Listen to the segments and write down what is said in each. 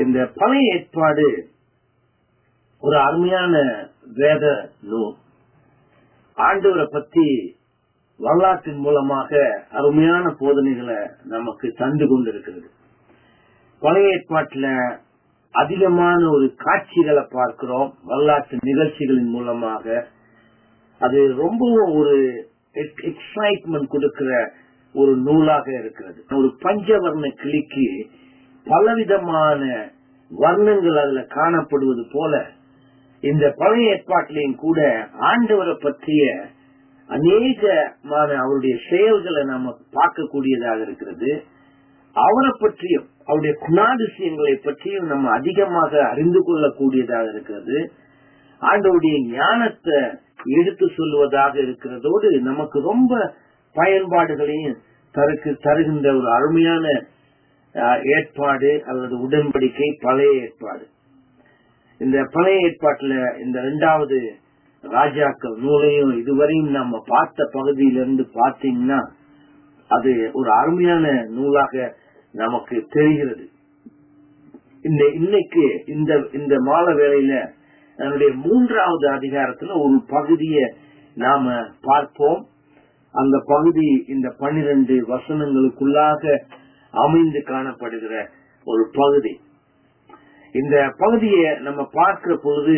இந்த பழைய ஏற்பாடு ஒரு அருமையான வேத நூல் ஆண்டவரை பத்தி வரலாற்றின் மூலமாக அருமையான போதனைகளை நமக்கு தந்து கொண்டிருக்கிறது பழைய ஏற்பாட்டுல அதிகமான ஒரு காட்சிகளை பார்க்கிறோம் வரலாற்று நிகழ்ச்சிகளின் மூலமாக அது ரொம்பவும் ஒரு எக்ஸைட்மெண்ட் கொடுக்கிற ஒரு நூலாக இருக்கிறது ஒரு பஞ்சவர்ண கிளிக்கு பலவிதமான வர்ணங்கள் அதுல காணப்படுவது போல இந்த பழைய ஏற்பாட்டிலையும் கூட ஆண்டவரை பற்றிய அநேகமான அவருடைய செயல்களை நாம பார்க்கக்கூடியதாக இருக்கிறது அவரை பற்றியும் அவருடைய குணாதிசயங்களை பற்றியும் நம்ம அதிகமாக அறிந்து கொள்ளக்கூடியதாக இருக்கிறது ஆண்டவருடைய ஞானத்தை எடுத்து சொல்லுவதாக இருக்கிறதோடு நமக்கு ரொம்ப பயன்பாடுகளையும் தருக்கு தருகின்ற ஒரு அருமையான ஏற்பாடு அல்லது உடன்படிக்கை பழைய ஏற்பாடு இந்த பழைய ஏற்பாட்டுல இந்த இரண்டாவது ராஜாக்கள் நூலையும் இதுவரையும் நம்ம பார்த்த பகுதியிலிருந்து பார்த்தீங்கன்னா அது ஒரு அருமையான நூலாக நமக்கு தெரிகிறது இந்த இன்னைக்கு இந்த இந்த மால வேளையில அதனுடைய மூன்றாவது அதிகாரத்துல ஒரு பகுதியை நாம பார்ப்போம் அந்த பகுதி இந்த பன்னிரண்டு வசனங்களுக்குள்ளாக அமைந்து காணப்படுகிற ஒரு பகுதி இந்த பகுதியை நம்ம பார்க்கிற பொழுது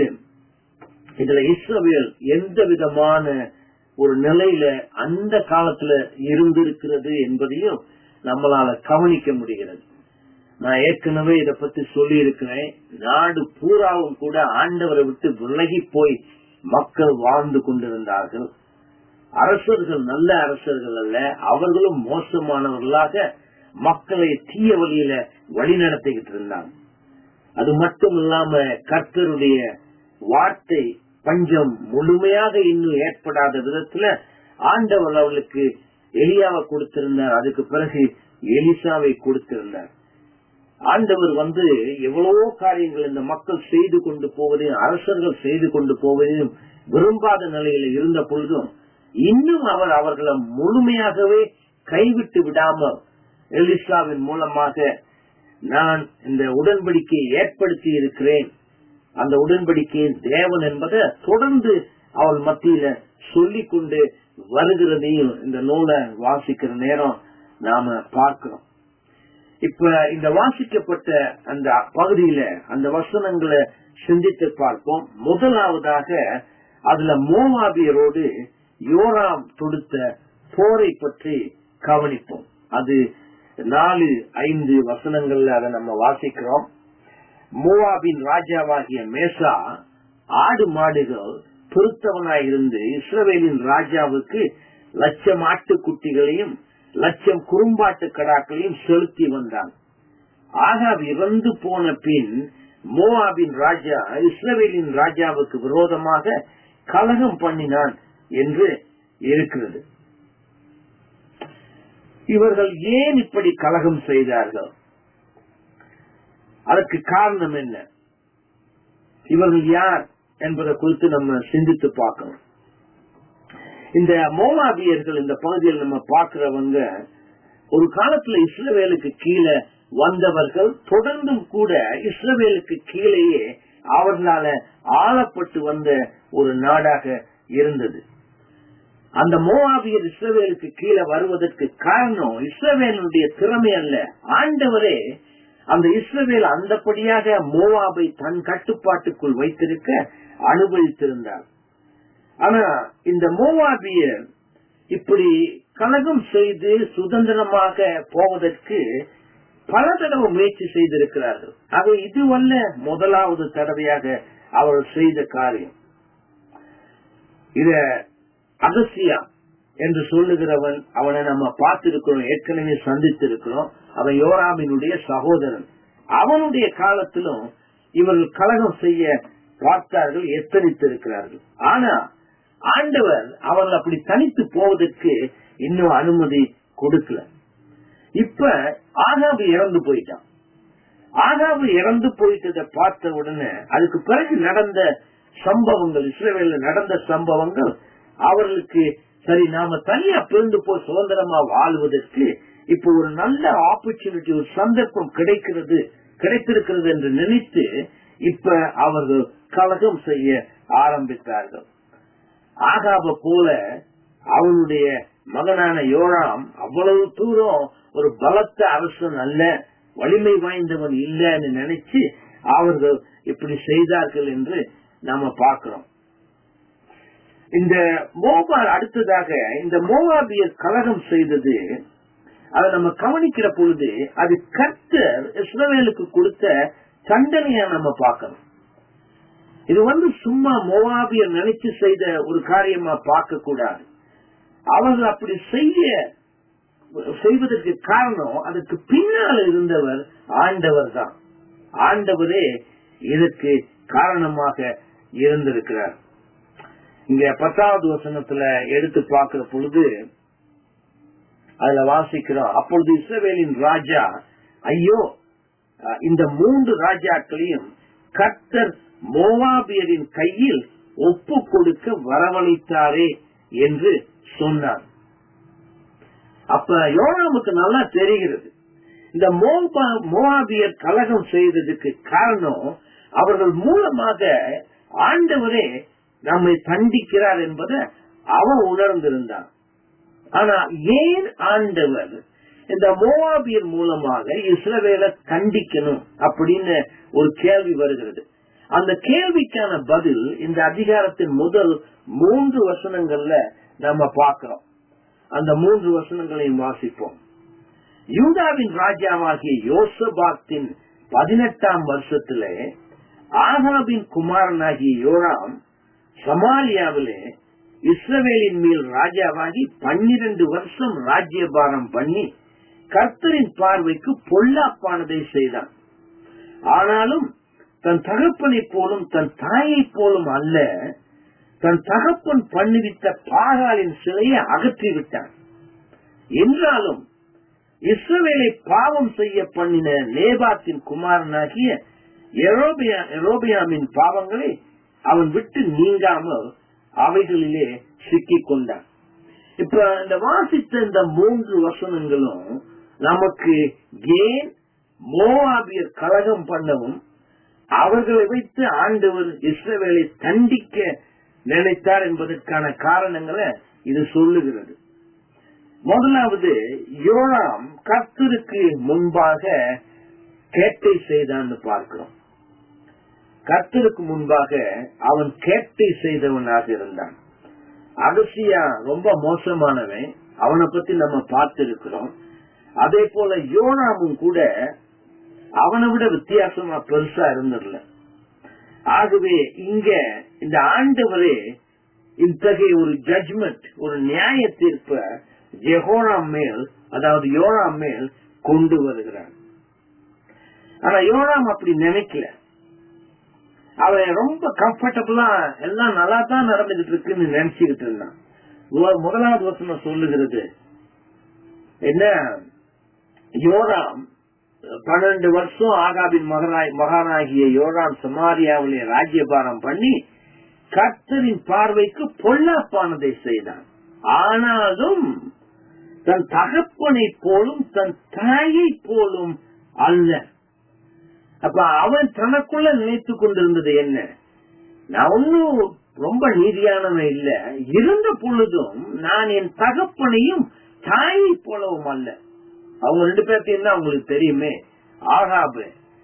இதுல இஸ்ரவேல் எந்த விதமான ஒரு நிலையில அந்த காலத்துல இருந்திருக்கிறது என்பதையும் நம்மளால கவனிக்க முடிகிறது நான் ஏற்கனவே இத பத்தி சொல்லி இருக்கிறேன் நாடு பூராவும் கூட ஆண்டவரை விட்டு விலகி போய் மக்கள் வாழ்ந்து கொண்டிருந்தார்கள் அரசர்கள் நல்ல அரசர்கள் அல்ல அவர்களும் மோசமானவர்களாக மக்களை தீய வழியில வழிநடத்திக்கிட்டு இருந்தாங்க அது மட்டும் இல்லாம கர்த்தருடைய வார்த்தை பஞ்சம் முழுமையாக இன்னும் ஏற்படாத விதத்துல ஆண்டவர் அவர்களுக்கு எலியாவை கொடுத்திருந்தார் அதுக்கு பிறகு எலிசாவை கொடுத்திருந்தார் ஆண்டவர் வந்து எவ்வளவோ காரியங்கள் இந்த மக்கள் செய்து கொண்டு போவதையும் அரசர்கள் செய்து கொண்டு போவதையும் விரும்பாத நிலையில இருந்த பொழுதும் இன்னும் அவர் அவர்களை முழுமையாகவே கைவிட்டு விடாமல் எலிசாவின் மூலமாக நான் இந்த உடன்படிக்கையை ஏற்படுத்தி இருக்கிறேன் அந்த உடன்படிக்கையின் தேவன் என்பதை தொடர்ந்து அவள் மத்தியில சொல்லிக் கொண்டு வருகிறதையும் இந்த நூலை வாசிக்கிற நேரம் நாம பார்க்கிறோம் இப்ப இந்த வாசிக்கப்பட்ட அந்த பகுதியில அந்த வசனங்களை சிந்தித்து பார்ப்போம் முதலாவதாக அதுல மோவாபியரோடு யோராம் தொடுத்த போரை பற்றி கவனிப்போம் அது நாலு ஐந்து வசனங்கள்ல அதை நம்ம வாசிக்கிறோம் மோவாபின் ராஜாவாகிய மேசா ஆடு மாடுகள் பொருத்தவனாயிருந்து இஸ்ரவேலின் ராஜாவுக்கு லட்சம் ஆட்டுக்குட்டிகளையும் லட்சம் குறும்பாட்டு கடாக்களையும் செலுத்தி வந்தான் ஆகாப் இறந்து போன பின் மோவாபின் ராஜா இஸ்ரவேலின் ராஜாவுக்கு விரோதமாக கலகம் பண்ணினான் என்று இருக்கிறது இவர்கள் ஏன் இப்படி கலகம் செய்தார்கள் அதற்கு காரணம் என்ன இவர்கள் யார் என்பதை குறித்து நம்ம சிந்தித்து பார்க்கணும் இந்த மோவாபியர்கள் இந்த பகுதியில் நம்ம பார்க்கிறவங்க ஒரு காலத்துல இஸ்ரவேலுக்கு கீழே வந்தவர்கள் தொடர்ந்தும் கூட இஸ்ரவேலுக்கு கீழேயே அவர்களால ஆளப்பட்டு வந்த ஒரு நாடாக இருந்தது அந்த மோவாபியர் இஸ்ரவேலுக்கு கீழே வருவதற்கு காரணம் இஸ்ரவேலுடைய திறமை அல்ல ஆண்டவரே அந்த இஸ்ரவேல் அந்தபடியாக மோவாபை தன் கட்டுப்பாட்டுக்குள் வைத்திருக்க அனுபவித்திருந்தார் ஆனா இந்த மோவாபியர் இப்படி கலகம் செய்து சுதந்திரமாக போவதற்கு பல தடவை முயற்சி செய்திருக்கிறார்கள் ஆக இதுவல்ல முதலாவது தடவையாக அவர் செய்த காரியம் இத அகசியா என்று சொல்லுகிறவன் அவனை நம்ம பார்த்திருக்கிறோம் ஏற்கனவே சந்தித்திருக்கிறோம் அவன் யோராமினுடைய சகோதரன் அவனுடைய காலத்திலும் இவர்கள் கலகம் செய்ய பார்த்தார்கள் எத்தனித்திருக்கிறார்கள் ஆனா ஆண்டவர் அவர்கள் அப்படி தனித்து போவதற்கு இன்னும் அனுமதி கொடுக்கல இப்ப ஆகாபு இறந்து போயிட்டான் ஆகாபு இறந்து போயிட்டதை பார்த்த உடனே அதுக்கு பிறகு நடந்த சம்பவங்கள் இஸ்ரேவேல நடந்த சம்பவங்கள் அவர்களுக்கு சரி நாம தனியா பிறந்து போய் சுதந்திரமா வாழ்வதற்கு இப்ப ஒரு நல்ல ஆப்பர்ச்சுனிட்டி ஒரு சந்தர்ப்பம் கிடைக்கிறது கிடைத்திருக்கிறது என்று நினைத்து இப்ப அவர்கள் கலகம் செய்ய ஆரம்பித்தார்கள் ஆகாப போல அவனுடைய மகனான யோராம் அவ்வளவு தூரம் ஒரு பலத்த அரசன் அல்ல வலிமை வாய்ந்தவன் இல்லைன்னு நினைச்சு அவர்கள் இப்படி செய்தார்கள் என்று நாம பார்க்கிறோம் இந்த மோபா அடுத்ததாக இந்த மோவாபியர் கலகம் செய்தது அதை நம்ம கவனிக்கிற பொழுது அது கர்த்தர் இஸ்ரவேலுக்கு கொடுத்த தண்டனையா நம்ம பார்க்கணும் இது வந்து சும்மா மோவாபியர் நினைச்சு செய்த ஒரு காரியமா பார்க்க கூடாது அவர்கள் அப்படி செய்ய செய்வதற்கு காரணம் அதுக்கு பின்னால் இருந்தவர் ஆண்டவர் தான் ஆண்டவரே இதற்கு காரணமாக இருந்திருக்கிறார் இங்க பத்தாவது வசனத்துல எடுத்து பார்க்கிற பொழுது அதுல வாசிக்கிறோம் அப்பொழுது இஸ்ரவேலின் ராஜா ஐயோ இந்த மூன்று ராஜாக்களையும் கர்த்தர் மோவாபியரின் கையில் ஒப்பு கொடுக்க வரவழைத்தாரே என்று சொன்னார் அப்ப யோனாமுக்கு நல்லா தெரிகிறது இந்த மோவாபியர் கலகம் செய்ததுக்கு காரணம் அவர்கள் மூலமாக ஆண்டவரே நம்மை தண்டிக்கிறார் என்பதை அவன் உணர்ந்திருந்தான் ஆனா ஏன் ஆண்டவர் இந்த மோவாபியர் மூலமாக இஸ்ரவேலை கண்டிக்கணும் அப்படின்னு ஒரு கேள்வி வருகிறது அந்த கேள்விக்கான பதில் இந்த அதிகாரத்தின் முதல் மூன்று வசனங்கள்ல நம்ம பார்க்கிறோம் அந்த மூன்று வசனங்களையும் வாசிப்போம் யூதாவின் ராஜாவாகிய யோசபாத்தின் பதினெட்டாம் வருஷத்திலே ஆகாபின் குமாரனாகிய யோராம் சமாலியாவிலே இஸ்ரவேலின் மேல் ராஜாவாகி பன்னிரண்டு வருஷம் ராஜ்யபாரம் பண்ணி கர்த்தரின் பார்வைக்கு பொல்லாப்பானதை செய்தான் ஆனாலும் தன் தகப்பனை போலும் தன் தாயை போலும் அல்ல தன் தகப்பன் பண்ணுவித்த பாகாலின் சிலையை அகற்றிவிட்டான் என்றாலும் இஸ்ரவேலை பாவம் செய்ய பண்ணின நேபாத்தின் குமாரனாகிய எரோபியாமின் பாவங்களை அவன் விட்டு நீங்காமல் அவைகளிலே சிக்கிக் கொண்டான் இப்ப இந்த வாசித்த இந்த மூன்று வசனங்களும் நமக்கு ஏன் மோவாபியர் கழகம் பண்ணவும் அவர்களை வைத்து ஆண்டவர் இஸ்ரவேலை தண்டிக்க நினைத்தார் என்பதற்கான காரணங்களை இது சொல்லுகிறது முதலாவது யோராம் கர்த்தருக்கு முன்பாக கேட்டை செய்தான்னு பார்க்கிறோம் கர்த்தருக்கு முன்பாக அவன் கேட்டை செய்தவனாக இருந்தான் அகசியா ரொம்ப மோசமானவன் அவனை பத்தி நம்ம பார்த்திருக்கிறோம் அதே போல யோனாமும் கூட அவனை விட வித்தியாசமா பெருசா இருந்திரல ஆகவே இங்க இந்த ஆண்டவரே இத்தகைய ஒரு ஜட்மெண்ட் ஒரு நியாய தீர்ப்ப ஜெகோராம் மேல் அதாவது யோராம் மேல் கொண்டு வருகிறார் ஆனா யோராம் அப்படி நினைக்கல அவன் ரொம்ப கம்ஃபர்டபுளா எல்லாம் நல்லா தான் நடந்துகிட்டு இருக்குன்னு நினைச்சுக்கிட்டு இருந்தான் முதலாவது வசனம் சொல்லுகிறது என்ன யோராம் பன்னெண்டு வருஷம் ஆகாபின் மகனாய் மகானாகிய யோராம் சமாரியாவிலே ராஜ்யபாரம் பண்ணி கர்த்தரின் பார்வைக்கு பொல்லாப்பானதை செய்தான் ஆனாலும் தன் தகப்பனை போலும் தன் தாயை போலும் அல்ல அப்ப அவன் தனக்குள்ள நினைத்து கொண்டிருந்தது என்ன நான் ஒன்னும் ரொம்ப நீதியானவன் இல்ல இருந்த பொழுதும் நான் என் தகப்பனையும் தாயை போலவும் அல்ல அவங்க ரெண்டு பேர்த்தையும் தான் அவங்களுக்கு தெரியுமே ஆகாபு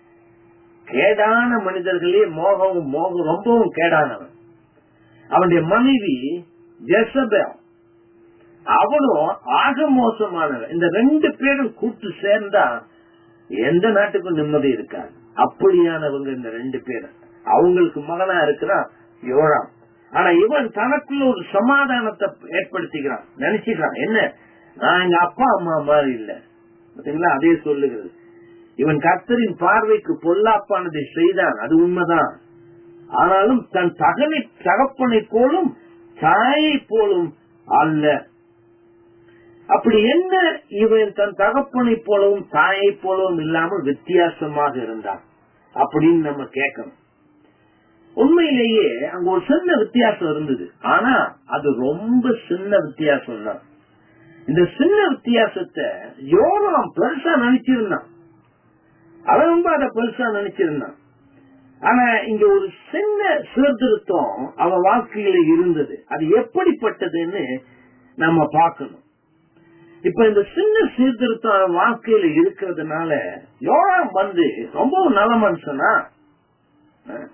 கேடான மனிதர்களே மோகமும் மோகம் ரொம்பவும் கேடானவன் அவனுடைய மனைவி ஜெசபேல் அவனும் ஆக மோசமானவன் இந்த ரெண்டு பேரும் கூட்டு சேர்ந்தா எந்த நாட்டுக்கும் நிம்மதி இருக்காது அப்படியானவங்க இந்த ரெண்டு பேரும் அவங்களுக்கு மகனா இருக்கிறான் யோராம் ஆனா இவன் தனக்குள்ள ஒரு சமாதானத்தை ஏற்படுத்திக்கிறான் நினைச்சுக்கிறான் என்ன நான் எங்க அப்பா அம்மா மாதிரி இல்ல பாத்தீங்களா அதே சொல்லுகிறது இவன் கர்த்தரின் பார்வைக்கு பொல்லாப்பானதை செய்தான் அது உண்மைதான் ஆனாலும் தன் தகனை தகப்பனை போலும் தாயை போலும் அல்ல அப்படி என்ன இவன் தன் தகப்பனை போலவும் தாயை போலவும் இல்லாமல் வித்தியாசமாக இருந்தான் அப்படின்னு நம்ம கேட்கணும் உண்மையிலேயே அங்க ஒரு சின்ன வித்தியாசம் இருந்தது ஆனா அது ரொம்ப சின்ன வித்தியாசம் தான் இந்த சின்ன வித்தியாசத்தை யோகம் பெருசா நினைச்சிருந்தான் அவன் ரொம்ப அதை பெருசா நினைச்சிருந்தான் ஆனா இங்க ஒரு சின்ன சீர்திருத்தம் அவன் வாழ்க்கையில இருந்தது அது எப்படிப்பட்டதுன்னு நம்ம பார்க்கணும் இப்ப இந்த சின்ன சீர்திருத்தம் அவன் வாழ்க்கையில இருக்கிறதுனால யோராம் வந்து ரொம்ப நல்ல மனுஷனா அஹ்,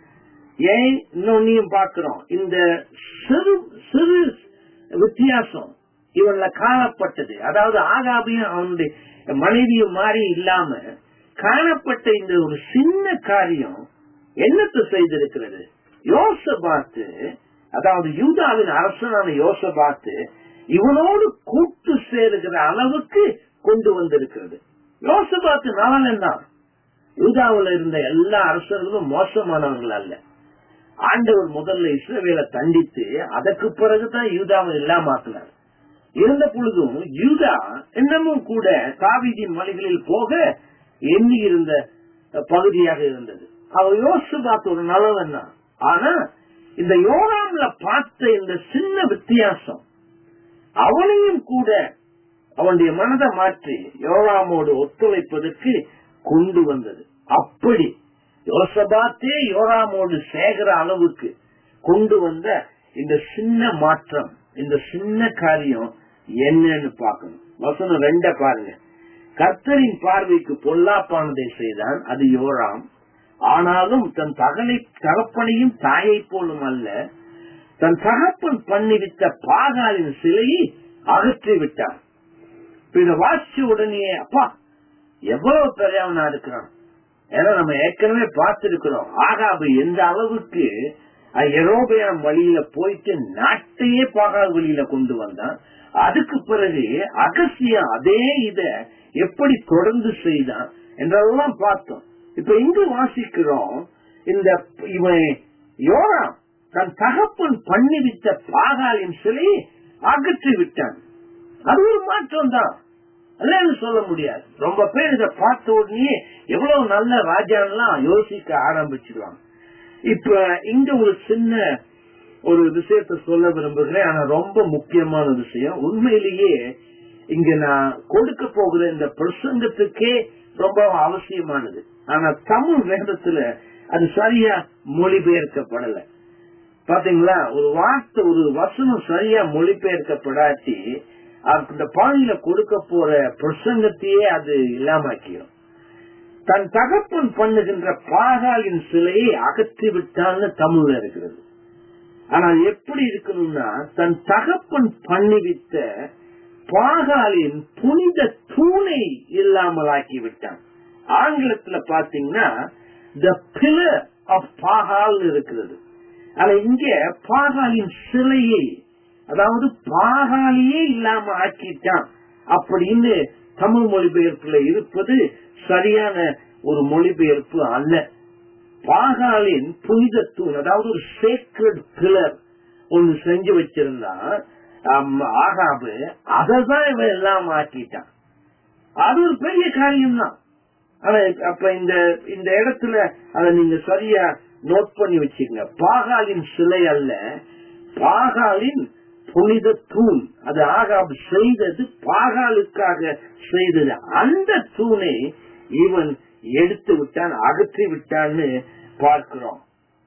ஏன் இன்னொன்னையும் பார்க்கிறோம் இந்த சிறு சிறு வித்தியாசம் இவன்ல காணப்பட்டது அதாவது ஆகாபியும் அவனுடைய மனைவியும் மாறி இல்லாம காணப்பட்ட இந்த ஒரு சின்ன காரியம் என்னத்தை செய்திருக்கிறது யோசபாத்து அதாவது யூதாவின் அரசனான யோசபாத்து இவனோடு கூட்டு சேருகிற அளவுக்கு கொண்டு வந்திருக்கிறது யோசபாத்து நலன் தான் யூதாவில் இருந்த எல்லா அரசர்களும் மோசமானவர்கள் அல்ல ஆண்டவர் முதல்ல இஸ்ரவேலை தண்டித்து அதற்கு பிறகுதான் யூதாவை இல்லாமாக்கினார் இருந்த பொழுதும் யூதா இன்னமும் கூட காவிதின் மலைகளில் போக எண்ணி இருந்த பகுதியாக இருந்தது அவர் யோசிச்சு பார்த்த ஒரு நல்லவன் தான் ஆனா இந்த யோராம்ல பார்த்த இந்த சின்ன வித்தியாசம் அவனையும் கூட அவனுடைய மனதை மாற்றி யோராமோடு ஒத்துழைப்பதற்கு கொண்டு வந்தது அப்படி யோசபாத்தே யோராமோடு சேகர அளவுக்கு கொண்டு வந்த இந்த சின்ன மாற்றம் இந்த சின்ன காரியம் என்னன்னு பார்க்கணும் வசனம் ரெண்ட பாருங்க கர்த்தரின் பார்வைக்கு பொல்லாப்பானதை செய்தான் அது யோராம் ஆனாலும் தன் தகனை தகப்பனையும் தாயை போலும் அல்ல தன் தகப்பன் பண்ணிவிட்ட பாகாலின் சிலையை அகற்றி விட்டான் இப்ப இதை வாசிச்ச உடனே அப்பா எவ்வளவு பெரியவனா இருக்கிறான் ஏன்னா நம்ம ஏற்கனவே பார்த்திருக்கிறோம் ஆகாபு எந்த அளவுக்கு எரோபியாம் வழியில போயிட்டு நாட்டையே பாகால் வழியில கொண்டு வந்தான் அதுக்கு பிறகு அகசிய அதே இத எப்படி தொடர்ந்து செய்தான் என்றெல்லாம் பார்த்தோம் இப்ப இங்கு வாசிக்கிறோம் இந்த இவன் யோராம் தன் தகப்பன் பண்ணிவிட்ட பாகாலின் சிலையை அகற்றி விட்டான் அது ஒரு மாற்றம் தான் இல்லன்னு சொல்ல முடியாது ரொம்ப பேர் இதை பார்த்த உடனே எவ்வளவு நல்ல ராஜான்லாம் யோசிக்க ஆரம்பிச்சிருவாங்க இப்ப இங்க ஒரு சின்ன ஒரு விஷயத்த சொல்ல விரும்புகிறேன் ஆனா ரொம்ப முக்கியமான விஷயம் உண்மையிலேயே இங்க நான் கொடுக்க போகிற இந்த பிரசங்கத்துக்கே ரொம்ப அவசியமானது ஆனா தமிழ் வேதத்துல அது சரியா மொழிபெயர்க்கப்படல பாத்தீங்களா ஒரு வார்த்தை ஒரு வசனம் சரியா மொழிபெயர்க்கப்படாட்டி அந்த பாணியில கொடுக்க போற பிரசங்கத்தையே அது இல்லாமக்கிடும் தன் தகப்பன் பண்ணுகின்ற பாகாலின் சிலையை அகற்றி விட்டான்னு தமிழ்ல இருக்கிறது ஆனா எப்படி இருக்கணும்னா தன் தகப்பன் பண்ணிவித்த பாகாலின் புனித தூணை இல்லாமலாக்கி விட்டான் ஆங்கிலத்துல பாத்தீங்கன்னா த பில்லர் ஆஃப் பாகால் இருக்கிறது ஆனா இங்க பாகாலின் சிலையை அதாவது பாகாலியே இல்லாம ஆக்கிட்டான் அப்படின்னு தமிழ் மொழிபெயர்ப்புல இருப்பது சரியான ஒரு மொழிபெயர்ப்பு அல்ல பாகாலின் புனித தூண் அதாவது ஒரு சேக்ரட் பில்லர் ஒன்னு செஞ்சு வச்சிருந்தா ஆகாபு அதான் இவன் எல்லாம் ஆக்கிட்டான் அது ஒரு பெரிய காரியம் தான் ஆனா அப்ப இந்த இந்த இடத்துல அத நீங்க சரியா நோட் பண்ணி வச்சுக்கங்க பாகாலின் சிலை அல்ல பாகாலின் புனித தூண் அது ஆகாபு செய்தது பாகாலுக்காக செய்தது அந்த தூணை இவன் எடுத்து விட்டான் அகற்றி விட்டான்னு பார்க்கிறோம்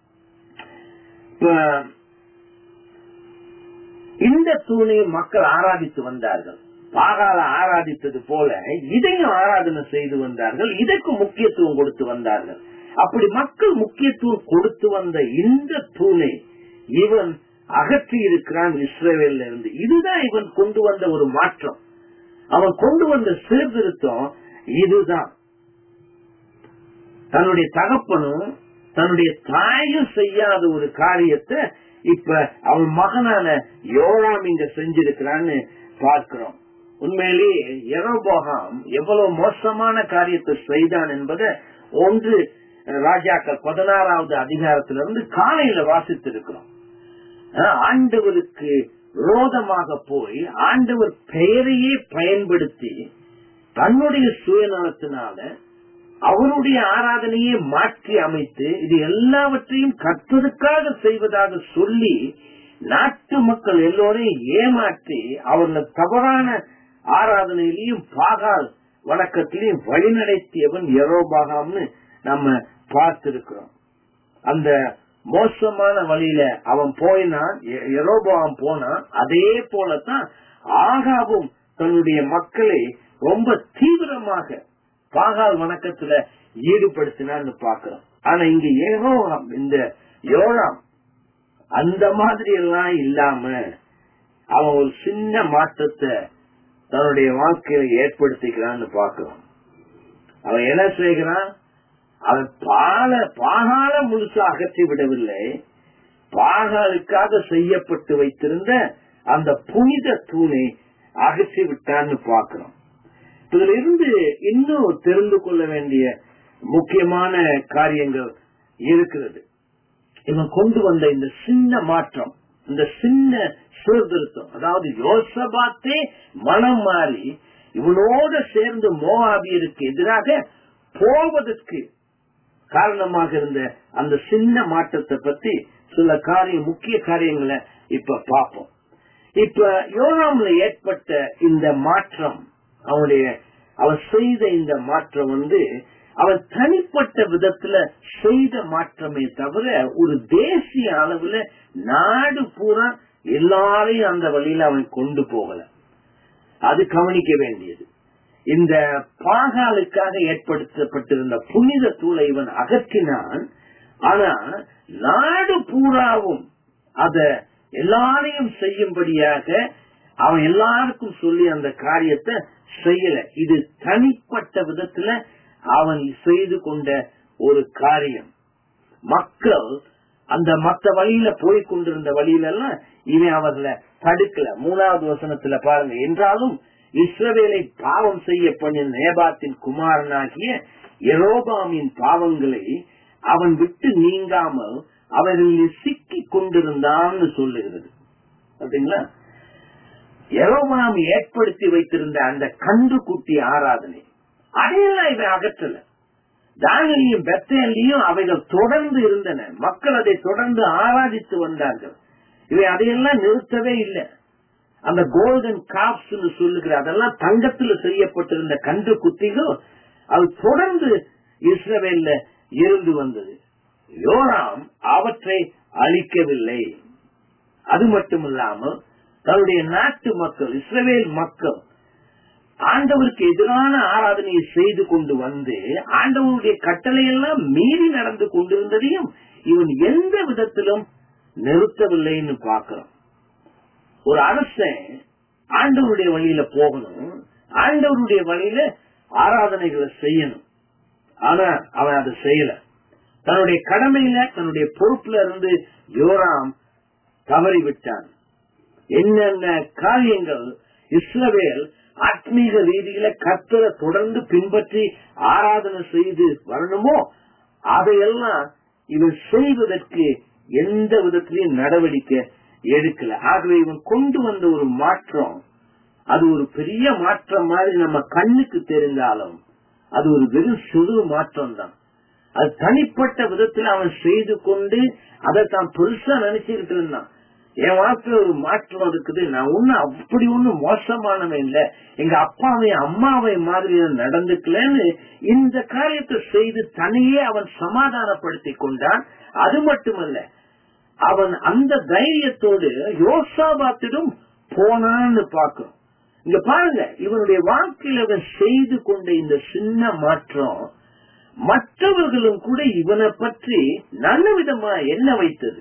இந்த தூணை மக்கள் ஆராதித்து வந்தார்கள் பாகால ஆராதித்தது போல இதையும் ஆராதனை செய்து வந்தார்கள் இதற்கு முக்கியத்துவம் கொடுத்து வந்தார்கள் அப்படி மக்கள் முக்கியத்துவம் கொடுத்து வந்த இந்த தூணை இவன் அகற்றி இருக்கிறான் இஸ்ரேவேல இருந்து இதுதான் இவன் கொண்டு வந்த ஒரு மாற்றம் அவன் கொண்டு வந்த சீர்திருத்தம் இதுதான் தன்னுடைய தகப்பனும் தன்னுடைய தாயும் செய்யாத ஒரு காரியத்தை இப்ப அவன் மகனான யோராம் இங்க செஞ்சிருக்கிறான்னு பார்க்கிறோம் உண்மையிலேயே எரோபோகாம் எவ்வளவு மோசமான காரியத்தை செய்தான் என்பதை ஒன்று ராஜாக்கள் பதினாறாவது அதிகாரத்திலிருந்து காலையில வாசித்திருக்கிறோம் ஆண்டவருக்கு விரோதமாக போய் ஆண்டவர் பெயரையே பயன்படுத்தி தன்னுடைய சுயநலத்தினால அவருடைய ஆராதனையை மாற்றி அமைத்து இது எல்லாவற்றையும் கற்பதற்காக செய்வதாக சொல்லி நாட்டு மக்கள் எல்லோரையும் ஏமாற்றி அவர்கள் தவறான ஆராதனையிலையும் பாகால் வணக்கத்திலையும் வழிநடத்தியவன் எரோபாகாம்னு நம்ம பார்த்திருக்கிறோம் அந்த மோசமான வழியில அவன் போயினான் எரோபாம் போனான் அதே போலதான் ஆகாவும் தன்னுடைய மக்களை ரொம்ப தீவிரமாக பாகால் வணக்கத்துல ஈடுபடுத்தினான்னு பாக்குறோம் ஆனா இங்க ஏகோவாம் இந்த யோராம் அந்த மாதிரி எல்லாம் இல்லாம அவன் ஒரு சின்ன மாற்றத்தை தன்னுடைய வாழ்க்கையில ஏற்படுத்திக்கிறான்னு பாக்குறோம் அவன் என்ன செய்கிறான் அவன் பால பாகால முழுசா அகற்றி விடவில்லை பாகாலுக்காக செய்யப்பட்டு வைத்திருந்த அந்த புனித தூணை அகற்றி விட்டான்னு பாக்குறோம் இதுல இருந்து இன்னும் தெரிந்து கொள்ள வேண்டிய முக்கியமான காரியங்கள் இருக்கிறது இவன் கொண்டு வந்த இந்த சின்ன மாற்றம் இந்த சின்ன சீர்திருத்தம் அதாவது யோசபாத்தே மனம் மாறி இவனோட சேர்ந்து மோகாபியருக்கு எதிராக போவதற்கு காரணமாக இருந்த அந்த சின்ன மாற்றத்தை பத்தி சில காரியம் முக்கிய காரியங்களை இப்ப பார்ப்போம் இப்ப யோகாம்ல ஏற்பட்ட இந்த மாற்றம் அவனுடைய அவன் செய்த இந்த மாற்றம் வந்து அவன் தனிப்பட்ட விதத்துல செய்த மாற்றமே தவிர ஒரு தேசிய அளவுல நாடு பூரா எல்லாரையும் அந்த வழியில அவன் கொண்டு போகல அது கவனிக்க வேண்டியது இந்த பாகாலுக்காக ஏற்படுத்தப்பட்டிருந்த புனித தூளை இவன் அகற்றினான் ஆனா நாடு பூராவும் அத எல்லாரையும் செய்யும்படியாக அவன் எல்லாருக்கும் சொல்லி அந்த காரியத்தை செய்யல இது தனிப்பட்ட விதத்துல அவன் செய்து கொண்ட ஒரு காரியம் மக்கள் அந்த மத்த வழியில போய் கொண்டிருந்த வழியில எல்லாம் இவன் அவர்களை தடுக்கல மூணாவது வசனத்துல பாருங்க என்றாலும் இஸ்ரவேலை பாவம் செய்ய பண்ணின நேபாத்தின் குமாரனாகிய எரோபாமின் பாவங்களை அவன் விட்டு நீங்காமல் அவர்களில் சிக்கி கொண்டிருந்தான்னு சொல்லுகிறது அப்படிங்களா எரோபாம் ஏற்படுத்தி வைத்திருந்த அந்த கன்று குட்டி ஆராதனை அதையெல்லாம் இவன் அகற்றல தானியலையும் பெத்தையிலையும் அவைகள் தொடர்ந்து இருந்தன மக்கள் அதை தொடர்ந்து ஆராதித்து வந்தார்கள் இவை அதையெல்லாம் நிறுத்தவே இல்லை அந்த கோல்டன் காப்ஸ் சொல்லுகிற அதெல்லாம் தங்கத்துல செய்யப்பட்டிருந்த கன்று குத்திகள் அது தொடர்ந்து இஸ்ரவேல்ல இருந்து வந்தது யோராம் அவற்றை அழிக்கவில்லை அது மட்டுமில்லாமல் தன்னுடைய நாட்டு மக்கள் இஸ்ரவேல் மக்கள் ஆண்டவருக்கு எதிரான ஆராதனையை செய்து கொண்டு வந்து ஆண்டவருடைய கட்டளையெல்லாம் மீறி நடந்து கொண்டிருந்ததையும் இவன் எந்த விதத்திலும் நிறுத்தவில்லைன்னு பார்க்கிறோம் ஒரு அரசன் ஆண்டவருடைய வழியில போகணும் ஆண்டவருடைய வழியில ஆராதனைகளை செய்யணும் ஆனா அவன் அதை செய்யல தன்னுடைய கடமையில தன்னுடைய பொறுப்புல இருந்து யோராம் தவறி விட்டான் என்னென்ன காரியங்கள் இஸ்ரவேல் ஆத்மீக ரீதியில கத்தரை தொடர்ந்து பின்பற்றி ஆராதனை செய்து வரணுமோ அதையெல்லாம் இவன் செய்வதற்கு எந்த விதத்திலையும் நடவடிக்கை எடுக்கல ஆகவே இவன் கொண்டு வந்த ஒரு மாற்றம் அது ஒரு பெரிய மாற்றம் மாதிரி நம்ம கண்ணுக்கு தெரிந்தாலும் அது ஒரு வெறும் சிறு மாற்றம் தான் அது தனிப்பட்ட விதத்துல அவன் செய்து கொண்டு அதை தான் பெருசா நினைச்சுக்கிட்டு இருந்தான் என் வாழ்க்கையில ஒரு மாற்றம் இருக்குது நான் ஒண்ணு அப்படி ஒண்ணு மோசமானவன் இல்ல எங்க அப்பாவை அம்மாவை மாதிரி நடந்துக்கலன்னு இந்த காரியத்தை செய்து தனியே அவன் சமாதானப்படுத்தி கொண்டான் அது மட்டுமல்ல அவன் அந்த தைரியத்தோடு யோசாபாத்திடம் போனான்னு பார்க்கிறோம் இங்க பாருங்க இவனுடைய வாழ்க்கையில அவன் செய்து கொண்ட இந்த சின்ன மாற்றம் மற்றவர்களும் கூட இவனை பற்றி நல்ல விதமா என்ன வைத்தது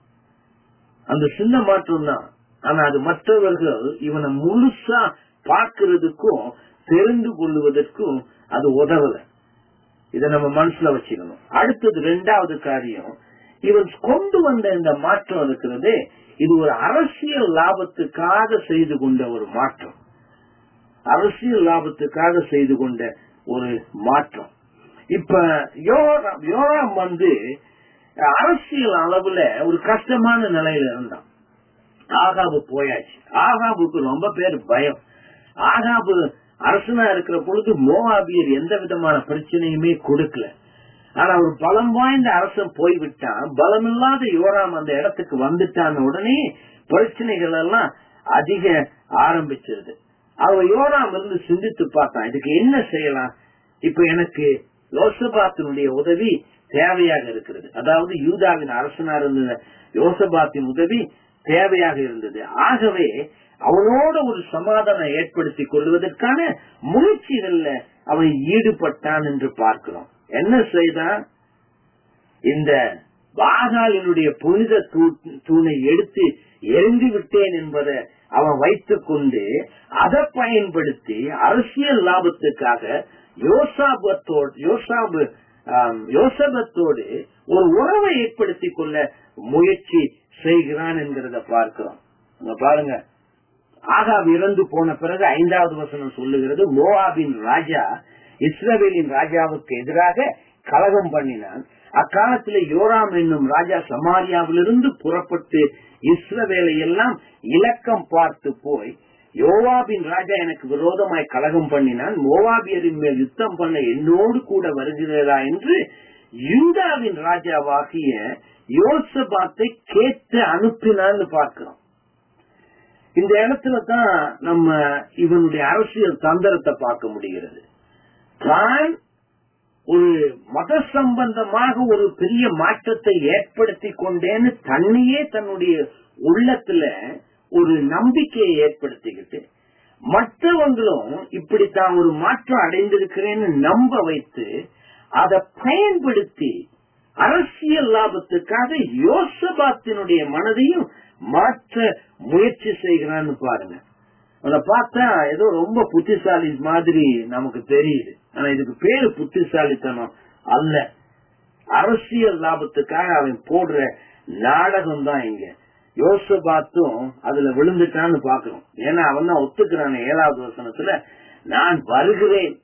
அந்த சின்ன மாற்றம் தான் ஆனா அது மற்றவர்கள் இவனை முழுசா பார்க்கறதுக்கும் தெரிந்து கொள்வதற்கும் அது உதவல இத நம்ம மனசுல வச்சுக்கணும் அடுத்தது ரெண்டாவது காரியம் இவன் கொண்டு வந்த இந்த மாற்றம் இருக்கிறதே இது ஒரு அரசியல் லாபத்துக்காக செய்து கொண்ட ஒரு மாற்றம் அரசியல் லாபத்துக்காக செய்து கொண்ட ஒரு மாற்றம் இப்ப யோராம் யோராம் வந்து அரசியல் அளவுல ஒரு கஷ்டமான நிலையில இருந்தான் ஆகாபு போயாச்சு ஆகாபுக்கு ரொம்ப பேர் பயம் ஆகாபு அரசனா இருக்கிற பொழுது மோவாபியர் எந்த விதமான பிரச்சனையுமே கொடுக்கல ஆனா ஒரு பலம் வாய்ந்த அரசன் போய்விட்டான் பலமில்லாத யோராம் அந்த இடத்துக்கு வந்துட்டான் உடனே பிரச்சனைகள் எல்லாம் அதிக ஆரம்பிச்சிருது அவன் யோராம் இருந்து சிந்தித்து பார்த்தான் இதுக்கு என்ன செய்யலாம் இப்ப எனக்கு யோசபாத்தினுடைய உதவி தேவையாக இருக்கிறது அதாவது யூதாவின் அரசனா இருந்த யோசபாத்தின் உதவி தேவையாக இருந்தது ஆகவே அவனோட ஒரு சமாதானம் ஏற்படுத்திக் கொள்வதற்கான முயற்சிகள்ல அவன் ஈடுபட்டான் என்று பார்க்கிறோம் என்ன செய்தான் இந்த பாகாலினுடைய புனித தூ- தூணை எடுத்து எரிந்து விட்டேன் என்பதை அவன் வைத்துக் கொண்டு அதை பயன்படுத்தி அரசியல் லாபத்துக்காக யோசாபத்தோடு யோசாபு ஆம், யோசபத்தோடு ஒரு உறவை ஏற்படுத்திக் கொள்ள முயற்சி செய்கிறான் என்கிறத பார்க்கிறோம் அங்க பாருங்க ஆகாப் இறந்து போன பிறகு ஐந்தாவது வசனம் சொல்லுகிறது மோவாபின் ராஜா இஸ்ரவேலின் ராஜாவுக்கு எதிராக கலகம் பண்ணினான் அக்காலத்தில் யோராம் என்னும் ராஜா சமாரியாவிலிருந்து புறப்பட்டு இஸ்ரவேலை எல்லாம் இலக்கம் பார்த்து போய் யோவாபின் ராஜா எனக்கு விரோதமாய் கலகம் பண்ணினான் மோவாபியரின் மேல் யுத்தம் பண்ண என்னோடு கூட வருகிறதா என்று யூதாவின் ராஜாவாகிய யோசபாத்தை கேட்டு அனுப்பினான்னு பார்க்கிறோம் இந்த இடத்துல தான் நம்ம இவனுடைய அரசியல் தந்திரத்தை பார்க்க முடிகிறது தான் ஒரு மத சம்பந்தமாக ஒரு பெரிய மாற்றத்தை ஏற்படுத்தி கொண்டேன்னு தன்னையே தன்னுடைய உள்ளத்துல ஒரு நம்பிக்கையை ஏற்படுத்திக்கிட்டு மற்றவங்களும் இப்படி தான் ஒரு மாற்றம் அடைந்திருக்கிறேன்னு நம்ப வைத்து அதை பயன்படுத்தி அரசியல் லாபத்துக்காக யோசபாத்தினுடைய மனதையும் மாற்ற முயற்சி செய்கிறான்னு பாருங்க அதை பார்த்தா ஏதோ ரொம்ப புத்திசாலி மாதிரி நமக்கு தெரியுது ஆனா இதுக்கு பேரு புத்திசாலித்தனம் அல்ல அரசியல் லாபத்துக்காக அவன் போடுற நாடகம் தான் இங்க யோசபாத்தும் அதுல விழுந்துட்டான்னு பாக்குறோம் ஏன்னா அவன் தான் ஒத்துக்கிறான் ஏழாவது வசனத்துல நான் வருகிறேன்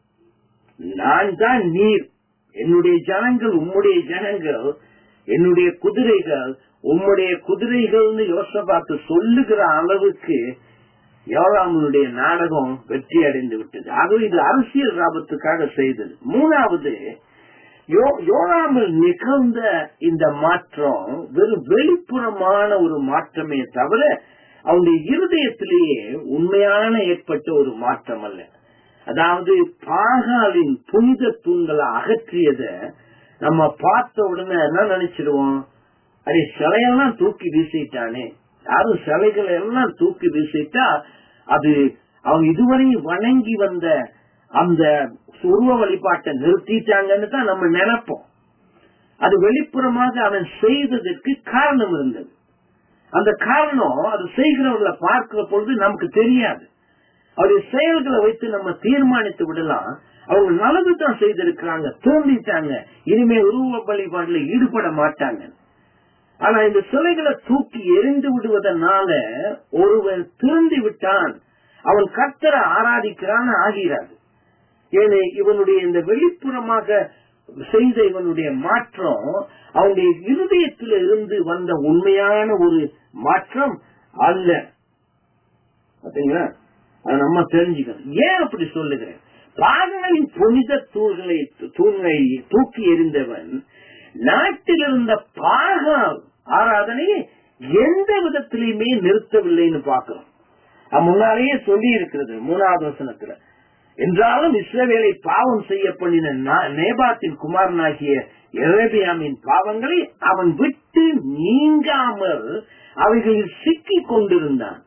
நான் தான் நீர் என்னுடைய ஜனங்கள் உம்முடைய ஜனங்கள் என்னுடைய குதிரைகள் உம்முடைய குதிரைகள்னு யோசபாத்து சொல்லுகிற அளவுக்கு யோராமனுடைய நாடகம் வெற்றி அடைந்து விட்டது ஆகவே இது அரசியல் லாபத்துக்காக செய்தது மூணாவது யோ- யோராமில் நிகழ்ந்த இந்த மாற்றம் வெறும் வெளிப்புறமான ஒரு மாற்றமே தவிர அவனுடைய இருதயத்திலேயே உண்மையான ஏற்பட்ட ஒரு மாற்றம் அல்ல அதாவது பாகாலின் புனித தூண்களை அகற்றியத நம்ம பார்த்த உடனே என்ன நினைச்சிடுவோம் அடே சிலையெல்லாம் தூக்கி வீசிட்டானே யாரும் சிலைகளை எல்லாம் தூக்கி வீசிட்டா அது அவங்க இதுவரை வணங்கி வந்த அந்த உருவ வழிபாட்டை நிறுத்திட்டாங்கன்னு தான் நம்ம நினைப்போம் அது வெளிப்புறமாக அவன் செய்ததற்கு காரணம் இருந்தது அந்த காரணம் அது செய்கிறவர்களை பார்க்கிற பொழுது நமக்கு தெரியாது அவருடைய செயல்களை வைத்து நம்ம தீர்மானித்து விடலாம் அவங்க நல்லது தான் செய்திருக்கிறாங்க தோண்டிட்டாங்க இனிமே உருவ வழிபாடுல ஈடுபட மாட்டாங்க ஆனா இந்த சிலைகளை தூக்கி எரிந்து விடுவதனால ஒருவன் திருந்தி விட்டான் அவன் கர்த்தரை ஆராதிக்கிறான் ஆகிறாது ஏனே இவனுடைய இந்த வெளிப்புறமாக செய்த இவனுடைய மாற்றம் அவனுடைய இருதயத்தில் இருந்து வந்த உண்மையான ஒரு மாற்றம் அல்ல பாத்தீங்களா அதை நம்ம தெரிஞ்சுக்கணும் ஏன் அப்படி சொல்லுகிறேன் பாகாலின் புனித தூள்களை தூணை தூக்கி எறிந்தவன் நாட்டில் இருந்த பாகால் ஆராதனையை எந்த விதத்திலையுமே நிறுத்தவில்லைன்னு பார்க்கிறோம் அது முன்னாலேயே சொல்லி இருக்கிறது மூணாவது வசனத்துல என்றாலும் இஸ்ரவேலை பாவம் செய்ய பண்ணின நா- நேபாத்தின் குமாரனாகிய எரேபியாமின் பாவங்களை அவன் விட்டு நீங்காமல் அவைகளில் சிக்கிக் கொண்டிருந்தான்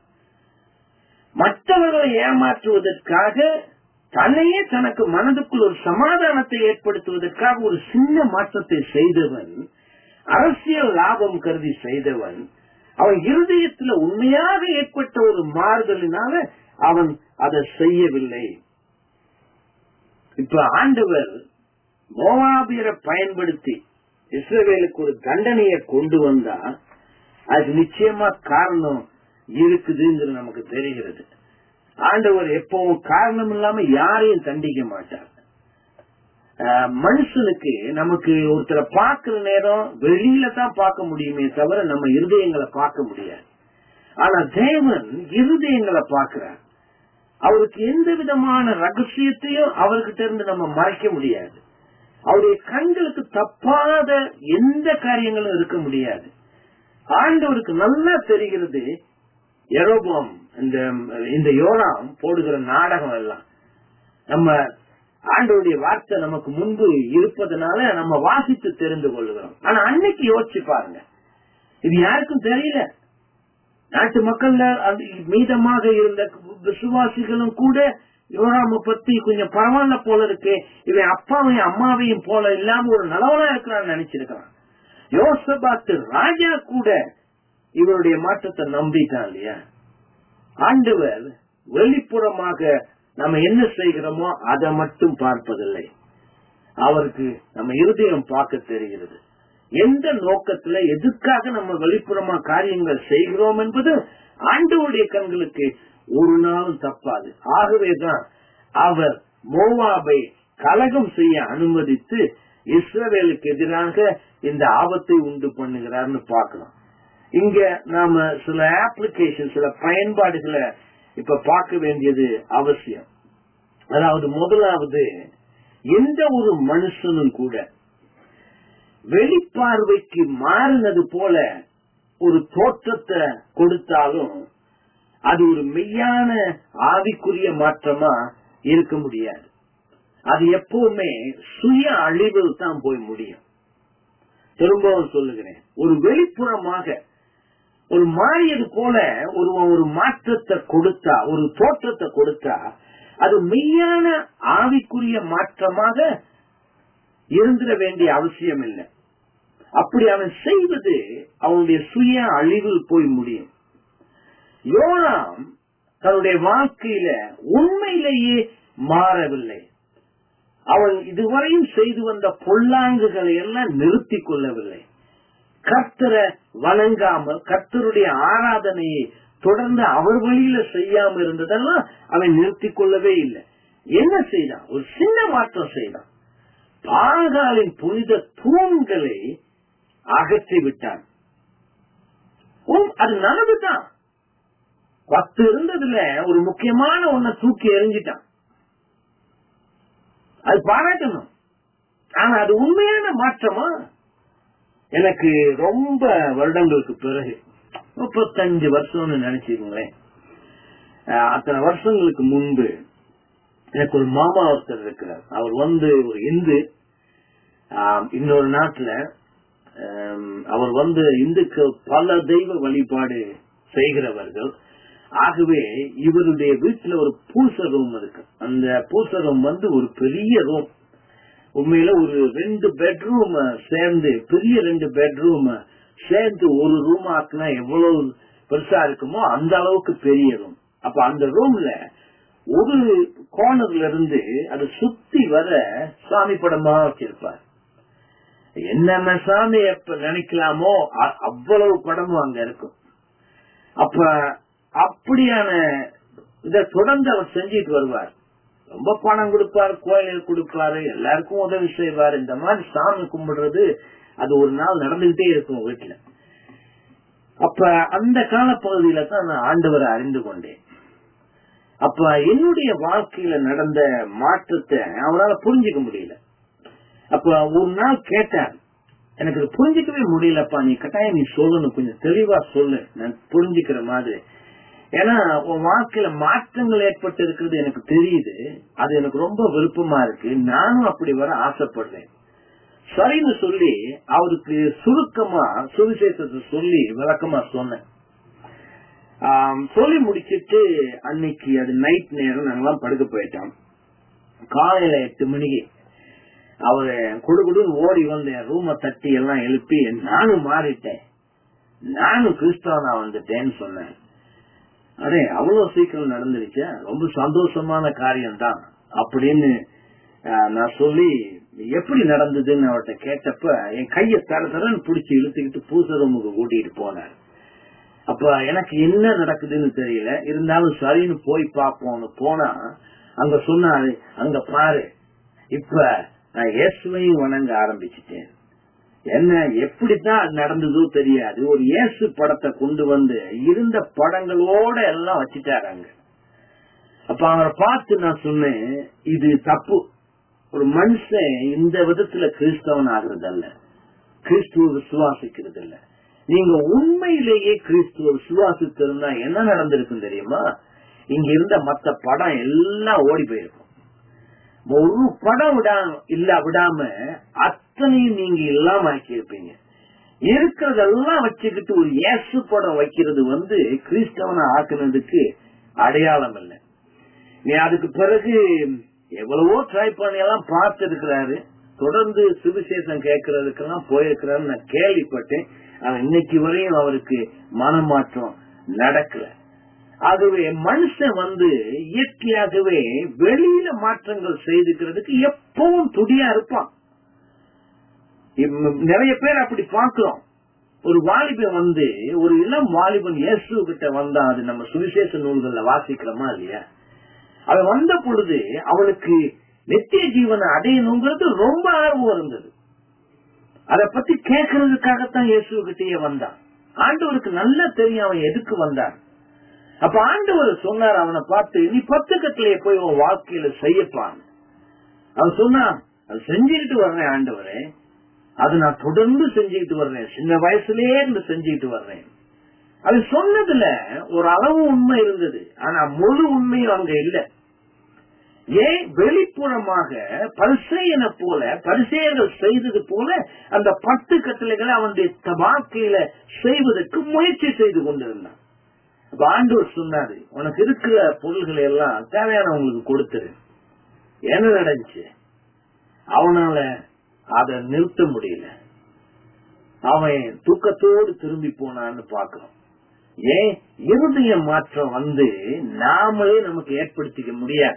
மற்றவர்களை ஏமாற்றுவதற்காக தன்னையே தனக்கு மனதுக்குள் ஒரு சமாதானத்தை ஏற்படுத்துவதற்காக ஒரு சின்ன மாற்றத்தை செய்தவன் அரசியல் லாபம் கருதி செய்தவன் அவன் இருதயத்தில் உண்மையாக ஏற்பட்ட ஒரு மாறுதலினால அவன் அதை செய்யவில்லை இப்ப ஆண்டவர் மோவாபியரை பயன்படுத்தி இஸ்ரவேலுக்கு ஒரு தண்டனையை கொண்டு வந்தா அது நிச்சயமா காரணம் இருக்குதுங்கிறது நமக்கு தெரிகிறது ஆண்டவர் எப்பவும் காரணம் இல்லாம யாரையும் தண்டிக்க மாட்டார் ஆஹ் மனுஷனுக்கு நமக்கு ஒருத்தரை பார்க்கிற நேரம் வெளியில தான் பார்க்க முடியுமே தவிர நம்ம இருதயங்களை பார்க்க முடியாது ஆனா தேவன் இருதயங்களை பார்க்கிறார் அவருக்கு எந்த விதமான ரகசியத்தையும் அவர்கிட்ட இருந்து நம்ம மறைக்க முடியாது அவருடைய கண்களுக்கு தப்பாத எந்த காரியங்களும் இருக்க முடியாது ஆண்டவருக்கு நல்லா தெரிகிறது எரோபாம் இந்த இந்த யோனாம் போடுகிற நாடகம் எல்லாம் நம்ம ஆண்டவருடைய வார்த்தை நமக்கு முன்பு இருப்பதனால நம்ம வாசித்து தெரிந்து கொள்ளுகிறோம் ஆனா அன்னைக்கு யோசிச்சு பாருங்க இது யாருக்கும் தெரியல நாட்டு மக்கள்ல அது மீதமாக இருந்த விசுவாசிகளும் கூட யோராம பத்தி கொஞ்சம் பரவாயில்ல போல இருக்கு இவன் அப்பாவையும் அம்மாவையும் போல இல்லாம ஒரு நல்லவனா இருக்கிறான்னு நினைச்சிருக்கிறான் யோசபாத்து ராஜா கூட இவருடைய மாற்றத்தை நம்பிட்டான் இல்லையா ஆண்டவர் வெளிப்புறமாக நம்ம என்ன செய்கிறோமோ அதை மட்டும் பார்ப்பதில்லை அவருக்கு நம்ம இருதயம் பார்க்க தெரிகிறது எந்த நோக்கத்துல எதுக்காக நம்ம வெளிப்புறமா காரியங்கள் செய்கிறோம் என்பது ஆண்டவருடைய கண்களுக்கு ஒரு நாளும் தப்பாது ஆகவேதான் அவர் மோவாபை கலகம் செய்ய அனுமதித்து இஸ்ரவேலுக்கு எதிராக இந்த ஆபத்தை உண்டு பண்ணுகிறார்னு பார்க்கலாம் இங்க நாம சில ஆப்ளிகேஷன் சில பயன்பாடுகளை இப்ப பார்க்க வேண்டியது அவசியம் அதாவது முதலாவது எந்த ஒரு மனுஷனும் கூட வெளிப்பார்வைக்கு மாறினது போல ஒரு தோற்றத்தை கொடுத்தாலும் அது ஒரு மெய்யான ஆவிக்குரிய மாற்றமா இருக்க முடியாது அது எப்பவுமே சுய அழிவில் தான் போய் முடியும் திரும்பவும் சொல்லுகிறேன் ஒரு வெளிப்புறமாக ஒரு மாறியது போல ஒரு ஒரு மாற்றத்தை கொடுத்தா ஒரு தோற்றத்தை கொடுத்தா அது மெய்யான ஆவிக்குரிய மாற்றமாக இருந்திட வேண்டிய அவசியம் இல்லை அப்படி அவன் செய்வது அவனுடைய சுய அழிவில் போய் முடியும் யோனாம் தன்னுடைய வாழ்க்கையில உண்மையிலேயே மாறவில்லை அவன் இதுவரையும் செய்து வந்த பொல்லாங்குகளை எல்லாம் நிறுத்தி கொள்ளவில்லை கர்த்தரை வணங்காமல் கர்த்தருடைய ஆராதனையை தொடர்ந்து அவர் வழியில செய்யாம இருந்ததெல்லாம் அவன் நிறுத்தி கொள்ளவே இல்லை என்ன செய்தான் ஒரு சின்ன மாற்றம் செய்தான் பாகாலின் புனித தூண்களை அகற்றி விட்டான் அது நல்லதுதான் பத்து இருந்ததுல ஒரு முக்கியமான ஒன்ன தூக்கி எறிஞ்சிட்டான் அது பாராட்டணும் ஆனா அது உண்மையான மாற்றமா எனக்கு ரொம்ப வருடங்களுக்கு பிறகு முப்பத்தஞ்சு வருஷம்னு நினைச்சுக்கோங்களேன் அத்தனை வருஷங்களுக்கு முன்பு எனக்கு ஒரு மாமா ஒருத்தர் இருக்கிறார் அவர் வந்து ஒரு இந்து இன்னொரு நாட்டுல அவர் வந்து இந்துக்கள் பல தெய்வ வழிபாடு செய்கிறவர்கள் ஆகவே இவருடைய வீட்டுல ஒரு பூச ரூம் இருக்கு அந்த பூச ரூம் வந்து ஒரு பெரிய ரூம் உண்மையில ஒரு ரெண்டு பெட்ரூம் சேர்ந்து பெரிய ரெண்டு பெட்ரூம் சேர்ந்து ஒரு ரூம் ஆக்குனா எவ்வளவு பெருசா இருக்குமோ அந்த அளவுக்கு பெரிய ரூம் அப்ப அந்த ரூம்ல ஒரு கோணர்ல இருந்து அது சுத்தி வர சாமி படமா வச்சிருப்பார் என்னென்ன சாமி எப்ப நினைக்கலாமோ அவ்வளவு படமும் அங்க இருக்கும் அப்ப அப்படியான இத தொடர்ந்து அவர் செஞ்சிட்டு வருவார் ரொம்ப பணம் கொடுப்பார் கோயிலுக்கு கொடுப்பாரு எல்லாருக்கும் உதவி செய்வார் இந்த மாதிரி சாமி கும்பிடுறது அது ஒரு நாள் நடந்துகிட்டே இருக்கும் வீட்டுல அப்ப அந்த காலப்பகுதியில தான் நான் ஆண்டவரை அறிந்து கொண்டேன் அப்ப என்னுடைய வாழ்க்கையில நடந்த மாற்றத்தை அவரால் புரிஞ்சுக்க முடியல அப்ப ஒரு நாள் கேட்டார் எனக்கு புரிஞ்சுக்கவே முடியலப்பா நீ கட்டாயம் நீ சொல்லணும் கொஞ்சம் தெளிவா சொல்லு நான் புரிஞ்சுக்கிற மாதிரி ஏன்னா உன் வாழ்க்கையில மாற்றங்கள் ஏற்பட்டு இருக்கிறது எனக்கு தெரியுது அது எனக்கு ரொம்ப விருப்பமா இருக்கு நானும் அப்படி வர ஆசைப்படுறேன் சரின்னு சொல்லி அவருக்கு சுருக்கமா சுவிசேஷத்தை சொல்லி விளக்கமா சொன்னேன் சொல்லி முடிச்சிட்டு அன்னைக்கு அது நைட் நேரம் நாங்கெல்லாம் படுக்க போயிட்டோம் காலையில எட்டு மணிக்கு அவரு குடுகுடுன்னு ஓடி வந்து ரூம தட்டி எல்லாம் எழுப்பி நானும் மாறிட்டேன் நானும் கிறிஸ்தவனா வந்துட்டேன்னு சொன்னேன் அடே அவ்வளவு சீக்கிரம் நடந்துருச்சா ரொம்ப சந்தோஷமான காரியம் தான் அப்படின்னு நான் சொல்லி எப்படி நடந்ததுன்னு அவர்கிட்ட கேட்டப்ப என் கைய தர தரன்னு பிடிச்சி இழுத்துக்கிட்டு பூச ரூமுக்கு கூட்டிட்டு போனார் அப்ப எனக்கு என்ன நடக்குதுன்னு தெரியல இருந்தாலும் சரின்னு போய் பார்ப்போம்னு போனா அங்க சொன்னாரு அங்க பாரு இப்ப நான் இயேசுவையும் வணங்க ஆரம்பிச்சிட்டேன் என்ன எப்படித்தான் நடந்ததோ தெரியாது ஒரு இயேசு படத்தை கொண்டு வந்து இருந்த படங்களோட எல்லாம் வச்சுட்டாரு அங்க அப்ப அவரை பார்த்து நான் சொன்னேன் இது தப்பு ஒரு மனுஷன் இந்த விதத்துல கிறிஸ்தவன் ஆகுறது அல்ல கிறிஸ்துவ விசுவாசிக்கிறது இல்ல நீங்க உண்மையிலேயே கிறிஸ்துவ விசுவாசித்திருந்தா என்ன நடந்திருக்கும் தெரியுமா இங்க இருந்த மத்த படம் எல்லாம் ஓடி போயிருக்கும் ஒரு படம் விடாம இல்ல விடாம அத்தனையும் நீங்க இல்லாம ஆக்கியிருப்பீங்க இருக்கிறதெல்லாம் வச்சுக்கிட்டு ஒரு இயேசு படம் வைக்கிறது வந்து கிறிஸ்தவனை ஆக்குனதுக்கு அடையாளம் இல்லை நீ அதுக்கு பிறகு எவ்வளவோ ட்ரை பண்ணி எல்லாம் பார்த்து இருக்கிறாரு தொடர்ந்து சுவிசேஷம் கேட்கறதுக்கெல்லாம் போயிருக்கிறாரு நான் கேள்விப்பட்டேன் ஆனா இன்னைக்கு வரையும் அவருக்கு மனமாற்றம் நடக்கல ஆகவே மனுஷன் வந்து இயற்கையாகவே வெளியில மாற்றங்கள் செய்துக்கிறதுக்கு எப்பவும் துடியா இருப்பான் இம் நிறைய பேர் அப்படி பார்க்கிறோம் ஒரு வாலிபன் வந்து ஒரு இளம் வாலிபன் இயேசு கிட்ட வந்தா அது நம்ம சுவிசேஷ நூல்கள்ல வாசிக்கிறோமா இல்லையா அவன் வந்த பொழுது அவனுக்கு நித்திய ஜீவனை அடையணுங்கிறது ரொம்ப ஆர்வம் இருந்தது அத பத்தி கேட்கறதுக்காகத்தான் இயேசு கிட்டேயே வந்தான் ஆண்டவருக்கு நல்லா தெரியும் அவன் எதுக்கு வந்தான் அப்ப ஆண்டவர் சொன்னார் அவனை பார்த்து நீ பத்து கட்டிலேயே போய் உன் வாழ்க்கையில செய்யப்பான் அவன் சொன்னான் அது செஞ்சுக்கிட்டு வர்றேன் ஆண்டவரே அது நான் தொடர்ந்து செஞ்சுக்கிட்டு வர்றேன் சின்ன வயசுலயே இருந்து செஞ்சுக்கிட்டு வர்றேன் அது சொன்னதுல ஒரு அளவு உண்மை இருந்தது ஆனா முழு உண்மையும் அங்க இல்ல ஏன் வெளிப்புறமாக பரிசெயனை போல பரிசெயர்கள் செய்தது போல அந்த பத்து கட்டளைகளை அவனுடைய வாழ்க்கையில செய்வதற்கு முயற்சி செய்து கொண்டிருந்தான் அப்ப ஆண்டவர் சொன்னாரு உனக்கு இருக்கிற பொருள்களை எல்லாம் தேவையானவங்களுக்கு கொடுத்துரு என்ன நடந்துச்சு அவனால அதை நிறுத்த முடியல அவன் தூக்கத்தோடு திரும்பி போனான்னு பாக்குறோம் ஏன் இருதய மாற்றம் வந்து நாமளே நமக்கு ஏற்படுத்திக்க முடியாது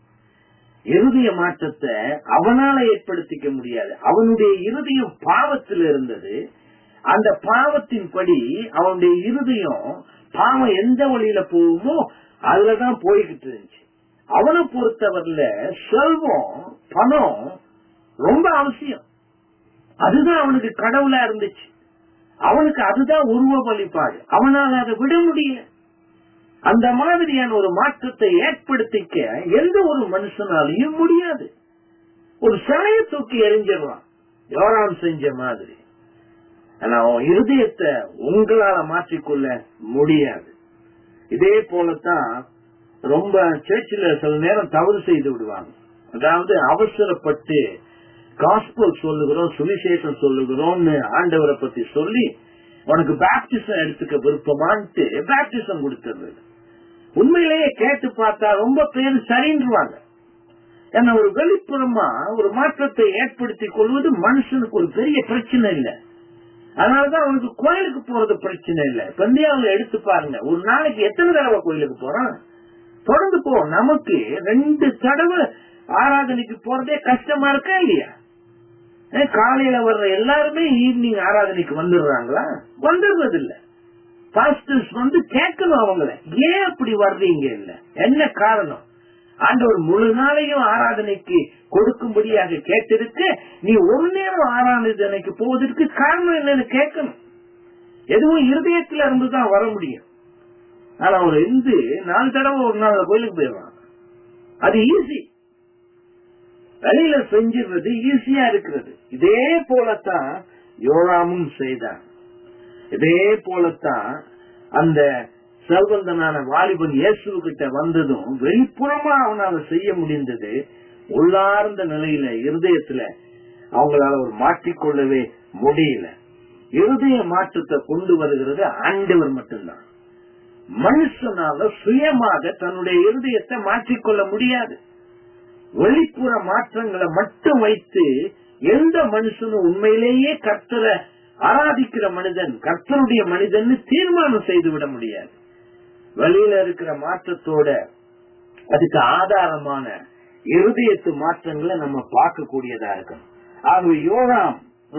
இருதய மாற்றத்தை அவனால ஏற்படுத்திக்க முடியாது அவனுடைய இருதயம் பாவத்தில் இருந்தது அந்த பாவத்தின்படி அவனுடைய இருதயம் பாவம் எந்த வழியில போகுமோ அதுலதான் போய்கிட்டு இருந்துச்சு அவனை பொறுத்தவரையில செல்வம் பணம் ரொம்ப அவசியம் அதுதான் அவனுக்கு கடவுளா இருந்துச்சு அவனுக்கு அதுதான் உருவ வழிபாடு அவனால் அதை விட முடியல அந்த மாதிரியான ஒரு மாற்றத்தை ஏற்படுத்திக்க எந்த ஒரு மனுஷனாலையும் முடியாது ஒரு சிலையை தூக்கி எரிஞ்சிடலாம் யோராம் செஞ்ச மாதிரி ஆனா அவன் இருதயத்தை உங்களால மாற்றிக்கொள்ள முடியாது இதே போலத்தான் ரொம்ப சேர்ச்சில் சில நேரம் தவறு செய்து விடுவாங்க அதாவது அவசரப்பட்டு காஸ்பல் சொல்லுகிறோம் சுவிசேஷம் சொல்லுகிறோம்னு ஆண்டவரை பத்தி சொல்லி உனக்கு பேப்டிசம் எடுத்துக்க விருப்பமான்ட்டு பேப்டிசம் கொடுத்துருது உண்மையிலேயே கேட்டு பார்த்தா ரொம்ப பேர் சரின்றுவாங்க ஏன்னா ஒரு வெளிப்புறமா ஒரு மாற்றத்தை ஏற்படுத்தி கொள்வது மனுஷனுக்கு ஒரு பெரிய பிரச்சனை இல்லை அதனாலதான் அவனுக்கு கோயிலுக்கு போறது பிரச்சனை இல்லை இப்ப இந்தியாவில் எடுத்து பாருங்க ஒரு நாளைக்கு எத்தனை தடவை கோயிலுக்கு போறான் தொடர்ந்து போ நமக்கு ரெண்டு தடவை ஆராதனைக்கு போறதே கஷ்டமா இருக்கா இல்லையா காலையில வர்ற எல்லாருமே ஈவினிங் ஆராதனைக்கு வந்துடுறாங்களா வந்துடுறது இல்ல பாஸ்டர்ஸ் வந்து கேட்கணும் அவங்கள ஏன் அப்படி வர்றீங்க இல்ல என்ன காரணம் ஆண்டவர் முழு நாளையும் ஆராதனைக்கு கொடுக்கும்படியாக கேட்டிருக்கு நீ ஒரு நேரம் ஆராதனைக்கு போவதற்கு காரணம் என்னன்னு கேட்கணும் எதுவும் இருதயத்துல இருந்துதான் வர முடியும் ஆனா ஒரு இந்து நாலு தடவை ஒரு நாள் கோயிலுக்கு போயிடுவான் அது ஈஸி வெளியில செஞ்சிடுறது ஈஸியா இருக்கிறது இதே போலத்தான் யோகாமும் செய்தான் இதே போலத்தான் அந்த செல்வந்தனான வாலிபன் இயேசு கிட்ட வந்ததும் வெளிப்புறமா அவனால செய்ய முடிந்தது உள்ளார்ந்த நிலையில இருதயத்துல அவங்களால ஒரு மாற்றிக்கொள்ளவே முடியல இருதய மாற்றத்தை கொண்டு வருகிறது ஆண்டவர் மட்டும்தான் மனுஷனால சுயமாக தன்னுடைய இருதயத்தை மாற்றிக்கொள்ள முடியாது வெளிப்புற மாற்றங்களை மட்டும் வைத்து எந்த மனுஷனும் உண்மையிலேயே கர்த்தரை ஆராதிக்கிற மனிதன் கர்த்தருடைய மனிதன் தீர்மானம் செய்து விட முடியாது வெளியில இருக்கிற மாற்றத்தோட அதுக்கு ஆதாரமான இருதயத்து மாற்றங்களை நம்ம பார்க்கக்கூடியதா இருக்கும் ஆகவே யோகாம்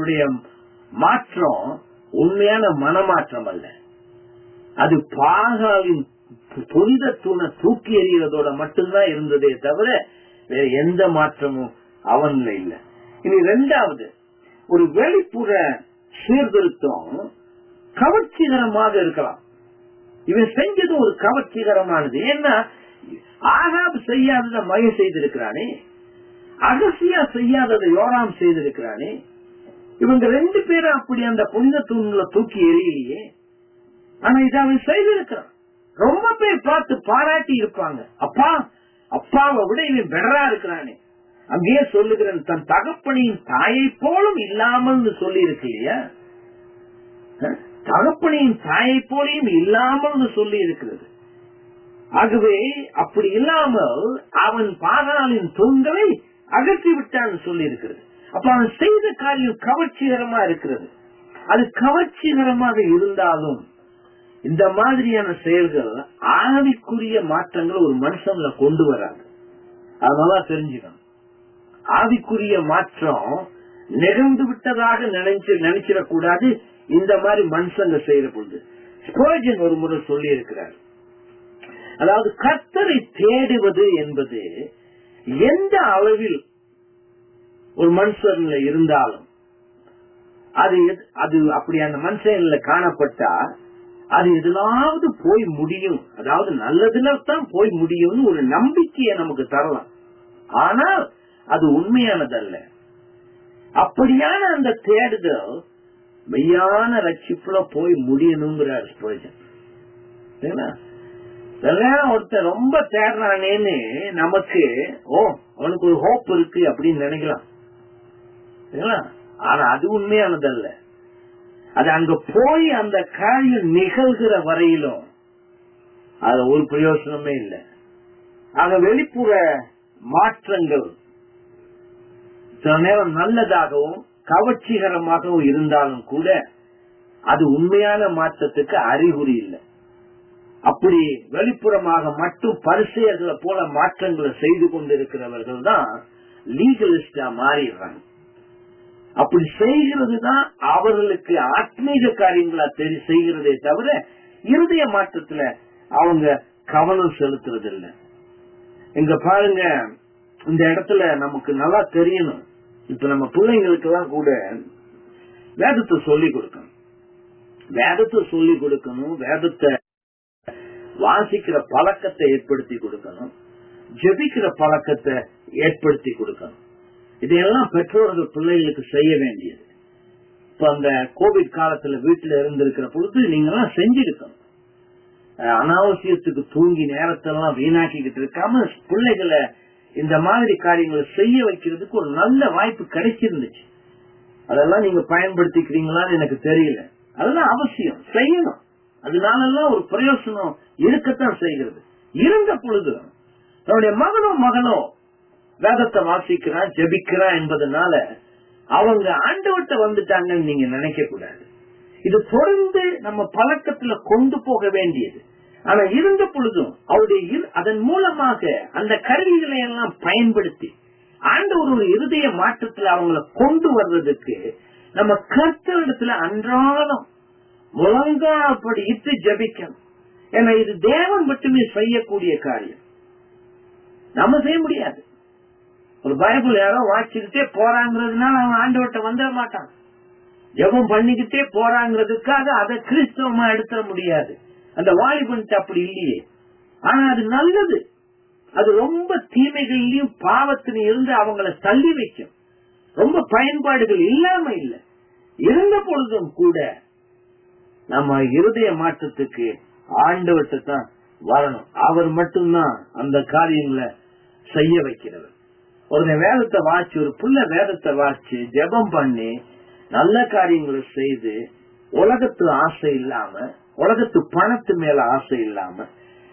மாற்றம் உண்மையான மனமாற்றம் அல்ல அது பாகாவின் புனித தூணை தூக்கி எறிகிறதோட மட்டும்தான் இருந்ததே தவிர வேற எந்த மாற்றமும் அவன்ல இல்ல இனி ரெண்டாவது ஒரு வெளிப்புற சீர்திருத்தம் கவர்ச்சிகரமாக இருக்கலாம் இவன் செஞ்சது ஒரு கவர்ச்சிகரமானது ஏன்னா ஆகாப் செய்யாததை மய செய்திருக்கிறானே அகசியா செய்யாததை யோராம் செய்திருக்கிறானே இவங்க ரெண்டு பேரும் அப்படி அந்த புனித தூண்களை தூக்கி எறியலையே ஆனா இதை அவன் செய்திருக்கிறான் ரொம்ப பேர் பார்த்து பாராட்டி இருப்பாங்க அப்பா அப்பாவை விட இவன் பெடரா இருக்கிறானே அங்கேயே சொல்லுகிறேன் தன் தகப்பனின் தாயை போலும் இல்லாமல் சொல்லி இருக்கு இல்லையா அஹ்? தகப்பனின் தாயை போலையும் இல்லாமல் சொல்லி இருக்கிறது ஆகவே அப்படி இல்லாமல் அவன் பாதாளின் தூண்களை அகற்றி விட்டான்னு சொல்லி இருக்கிறது அப்ப அவன் செய்த காரியம் கவர்ச்சிகரமா இருக்கிறது அது கவர்ச்சிகரமாக இருந்தாலும் இந்த மாதிரியான செயல்கள் ஆவிக்குரிய மாற்றங்கள் ஒரு மனுஷன்ல கொண்டு வராது அதனால தெரிஞ்சுக்கணும் ஆவிக்குரிய மாற்றம் நிகழ்ந்து விட்டதாக நினைச்சு நினைச்சிடக்கூடாது இந்த மாதிரி மனுஷங்க செய்யற பொழுது ஸ்போஜன் ஒரு முறை சொல்லி இருக்கிறார் அதாவது கர்த்தரை தேடுவது என்பது எந்த அளவில் ஒரு மனுஷன்ல இருந்தாலும் அது எது- அது அப்படி அந்த மனுஷன்ல காணப்பட்டா அது எதிலாவது போய் முடியும் அதாவது நல்லதுல தான் போய் முடியும்னு ஒரு நம்பிக்கையை நமக்கு தரலாம் ஆனால் அது உண்மையானதல்ல அப்படியான அந்த தேடுதல் மெய்யான ரட்சிப்புல போய் முடியணுங்கிறார் ஸ்போஜன் சரிங்களா? சில நேரம் ஒருத்தன் ரொம்ப தேடுறானேன்னு நமக்கு ஓ அவனுக்கு ஒரு ஹோப் இருக்கு அப்படின்னு நினைக்கலாம் சரிங்களா? ஆனா அது உண்மையானதல்ல அது அங்க போய் அந்த காரியம் நிகழ்கிற வரையிலும் அது ஒரு பிரயோசனமே இல்லை ஆக வெளிப்புற மாற்றங்கள் சில நேரம் நல்லதாகவும் கவர்ச்சிகரமாகவும் இருந்தாலும் கூட அது உண்மையான மாற்றத்துக்கு அறிகுறி இல்லை அப்படி வெளிப்புறமாக மட்டும் பரிசெயர்களை போல மாற்றங்களை செய்து கொண்டிருக்கிறவர்கள் தான் லீகலிஸ்டா மாறிடுறாங்க அப்படி செய்கிறது தான் அவர்களுக்கு ஆத்மீக காரியங்களா தெரி செய்கிறதே தவிர இருதய மாற்றத்துல அவங்க கவனம் செலுத்துறது இல்ல இங்க பாருங்க இந்த இடத்துல நமக்கு நல்லா தெரியணும் இப்ப நம்ம பிள்ளைங்களுக்கு எல்லாம் கூட வேதத்தை சொல்லி கொடுக்கணும் வேதத்தை சொல்லி கொடுக்கணும் வேதத்தை வாசிக்கிற பழக்கத்தை ஏற்படுத்தி கொடுக்கணும் ஜெபிக்கிற பழக்கத்தை ஏற்படுத்தி கொடுக்கணும் இதையெல்லாம் பெற்றோர்கள் பிள்ளைகளுக்கு செய்ய வேண்டியது இப்ப அந்த கோவிட் காலத்துல வீட்டுல இருந்திருக்கிற பொழுது நீங்க எல்லாம் செஞ்சிருக்கணும் அஹ் அனாவசியத்துக்கு தூங்கி நேரத்தெல்லாம் வீணாக்கிக்கிட்டு இருக்காம பிள்ளைகளை இந்த மாதிரி காரியங்களை செய்ய வைக்கிறதுக்கு ஒரு நல்ல வாய்ப்பு கிடைச்சிருந்துச்சு அதெல்லாம் நீங்க பயன்படுத்திக்கிறீங்களான்னு எனக்கு தெரியல அதெல்லாம் அவசியம் செய்யணும் அதனாலெல்லாம் ஒரு பிரயோசனம் இருக்கத்தான் செய்கிறது இருந்த பொழுது தன்னுடைய மகனோ மகனோ வேதத்தை வாசிக்கிறான் ஜெபிக்கிறான் என்பதனால அவங்க ஆண்டவர்கிட்ட வந்துட்டாங்கன்னு நீங்க நினைக்க கூடாது இது தொடர்ந்து நம்ம பழக்கத்துல கொண்டு போக வேண்டியது ஆனா இருந்த பொழுதும் அவருடைய இரு- அதன் மூலமாக அந்த கருவிகளை எல்லாம் பயன்படுத்தி ஆண்டவர் ஒரு இருதய மாற்றத்துல அவங்கள கொண்டு வர்றதுக்கு நம்ம கர்த்தரிடத்துல அன்றாடம் முழங்காப்படி இட்டு ஜபிக்கணும் ஏன்னா இது தேவன் மட்டுமே செய்யக்கூடிய காரியம் நம்ம செய்ய முடியாது ஒரு பைபிள் யாரோ வாசிச்சுக்கிட்டே போறாங்கிறதுனால அவன் ஆண்டவர்கிட்ட வந்துட மாட்டான் ஜெபம் பண்ணிக்கிட்டே போறாங்கிறதுக்காக அதை கிறிஸ்தவமா எடுத்துட முடியாது அந்த வாலிபன்ட்டு அப்படி இல்லையே ஆனா அது நல்லது அது ரொம்ப தீமைகள்லயும் பாவத்திலும் இருந்து அவங்கள தள்ளி வைக்கும் ரொம்ப பயன்பாடுகள் இல்லாம இல்ல இருந்த பொழுதும் கூட நம்ம இருதய மாற்றத்துக்கு ஆண்டவர்கிட்ட தான் வரணும் அவர் மட்டும்தான் அந்த காரியங்களை செய்ய வைக்கிறவர் ஒரு வேதத்தை வாச்சு ஒரு புள்ள வேதத்தை வாச்சு ஜெபம் பண்ணி நல்ல காரியங்களை செய்து உலகத்து ஆசை இல்லாம உலகத்து பணத்து மேல ஆசை இல்லாம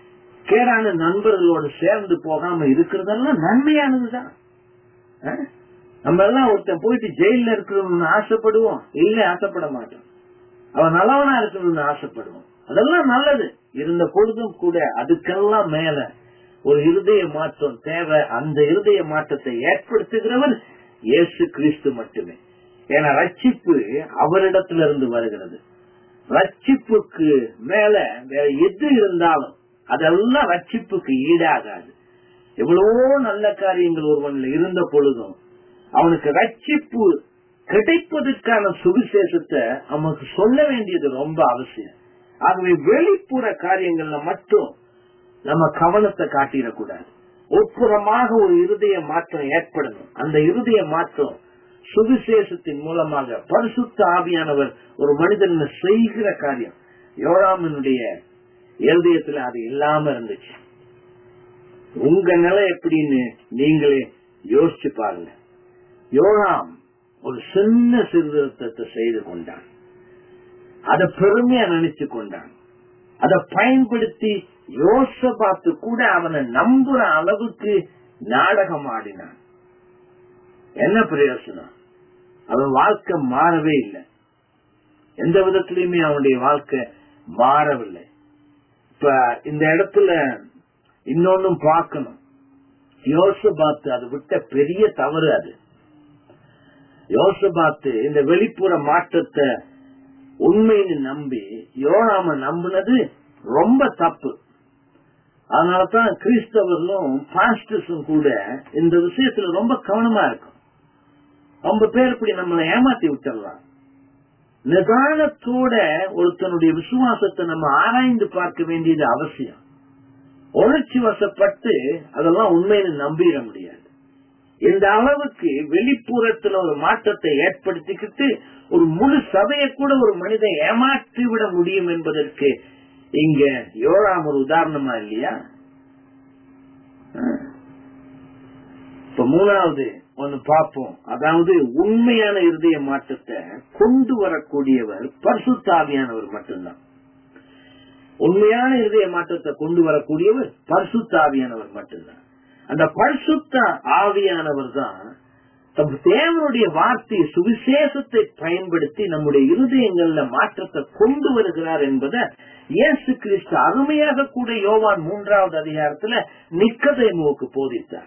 கேடான நண்பர்களோடு சேர்ந்து போகாம இருக்கிறதெல்லாம் நன்மையானதுதான் அஹ்? நம்ம எல்லாம் ஒருத்தன் போயிட்டு ஜெயில இருக்கணும்னு ஆசைப்படுவோம் இல்ல ஆசைப்பட மாட்டோம் அவன் நல்லவனா இருக்கணும்னு ஆசைப்படுவோம் அதெல்லாம் நல்லது இருந்த பொழுதும் கூட அதுக்கெல்லாம் மேல ஒரு இருதய மாற்றம் தேவை அந்த இருதய மாற்றத்தை ஏற்படுத்துகிறவர் இயேசு கிறிஸ்து மட்டுமே ஏன்னா ரட்சிப்பு அவரிடத்திலிருந்து வருகிறது ரட்சிப்புக்கு மேல வேற எது இருந்தாலும் அதெல்லாம் ரட்சிப்புக்கு ஈடாகாது எவ்வளவோ நல்ல காரியங்கள் ஒருவன்ல இருந்த பொழுதும் அவனுக்கு ரட்சிப்பு கிடைப்பதற்கான சுவிசேஷத்தை அவனுக்கு சொல்ல வேண்டியது ரொம்ப அவசியம் ஆகவே வெளிப்புற காரியங்கள்ல மட்டும் நம்ம கவனத்தை காட்டிடக்கூடாது உட்புறமாக ஒரு இருதய மாற்றம் ஏற்படணும் அந்த இருதய மாற்றம் சுவிசேஷத்தின் மூலமாக பரிசுத்த ஆவியானவர் ஒரு மனிதன் செய்கிற காரியம் யோராமனுடைய இருதயத்துல அது இல்லாம இருந்துச்சு உங்க நிலை எப்படின்னு நீங்களே யோசிச்சு பாருங்க யோராம் ஒரு சின்ன சீர்திருத்தத்தை செய்து கொண்டான் அதை பெருமையா நினைச்சு கொண்டான் அதை பயன்படுத்தி யோசபாத்து கூட அவனை நம்புற அளவுக்கு நாடகம் ஆடினான் என்ன பிரயோசனம் அவன் வாழ்க்கை மாறவே இல்லை எந்த விதத்திலயுமே அவனுடைய வாழ்க்கை மாறவில்லை இப்ப இந்த இடத்துல இன்னொன்னும் பார்க்கணும் யோசபாத்து அது விட்ட பெரிய தவறு அது யோசபாத்து இந்த வெளிப்புற மாற்றத்தை உண்மைன்னு நம்பி யோராம நம்பினது ரொம்ப தப்பு அதனாலதான் கிறிஸ்தவர்களும் பாஸ்டர்ஸும் கூட இந்த விஷயத்துல ரொம்ப கவனமா இருக்கும் ரொம்ப பேர் இப்படி நம்மளை ஏமாத்தி விட்டுடலாம் நிதானத்தோட ஒருத்தனுடைய விசுவாசத்தை நம்ம ஆராய்ந்து பார்க்க வேண்டியது அவசியம் உணர்ச்சி வசப்பட்டு அதெல்லாம் உண்மைன்னு நம்பிட முடியாது இந்த அளவுக்கு வெளிப்புறத்துல ஒரு மாற்றத்தை ஏற்படுத்திக்கிட்டு ஒரு முழு சபையை கூட ஒரு மனிதன் ஏமாற்றி விட முடியும் என்பதற்கு இங்க யோராம் ஒரு உதாரணமா இல்லையா இப்ப மூணாவது ஒன்னு பார்ப்போம் அதாவது உண்மையான இருதய மாற்றத்தை கொண்டு வரக்கூடியவர் பரிசுத்தாவியானவர் மட்டும்தான் உண்மையான இருதய மாற்றத்தை கொண்டு வரக்கூடியவர் பரிசுத்தாவியானவர் மட்டும்தான் அந்த பரிசுத்த ஆவியானவர் தான் தேவனுடைய வார்த்தை சுவிசேஷத்தை பயன்படுத்தி நம்முடைய இருதயங்கள்ல மாற்றத்தை கொண்டு வருகிறார் என்பதை இயேசு கிறிஸ்து அருமையாக கூட யோவான் மூன்றாவது அதிகாரத்துல நிக்கதேமுவுக்கு போதித்தார்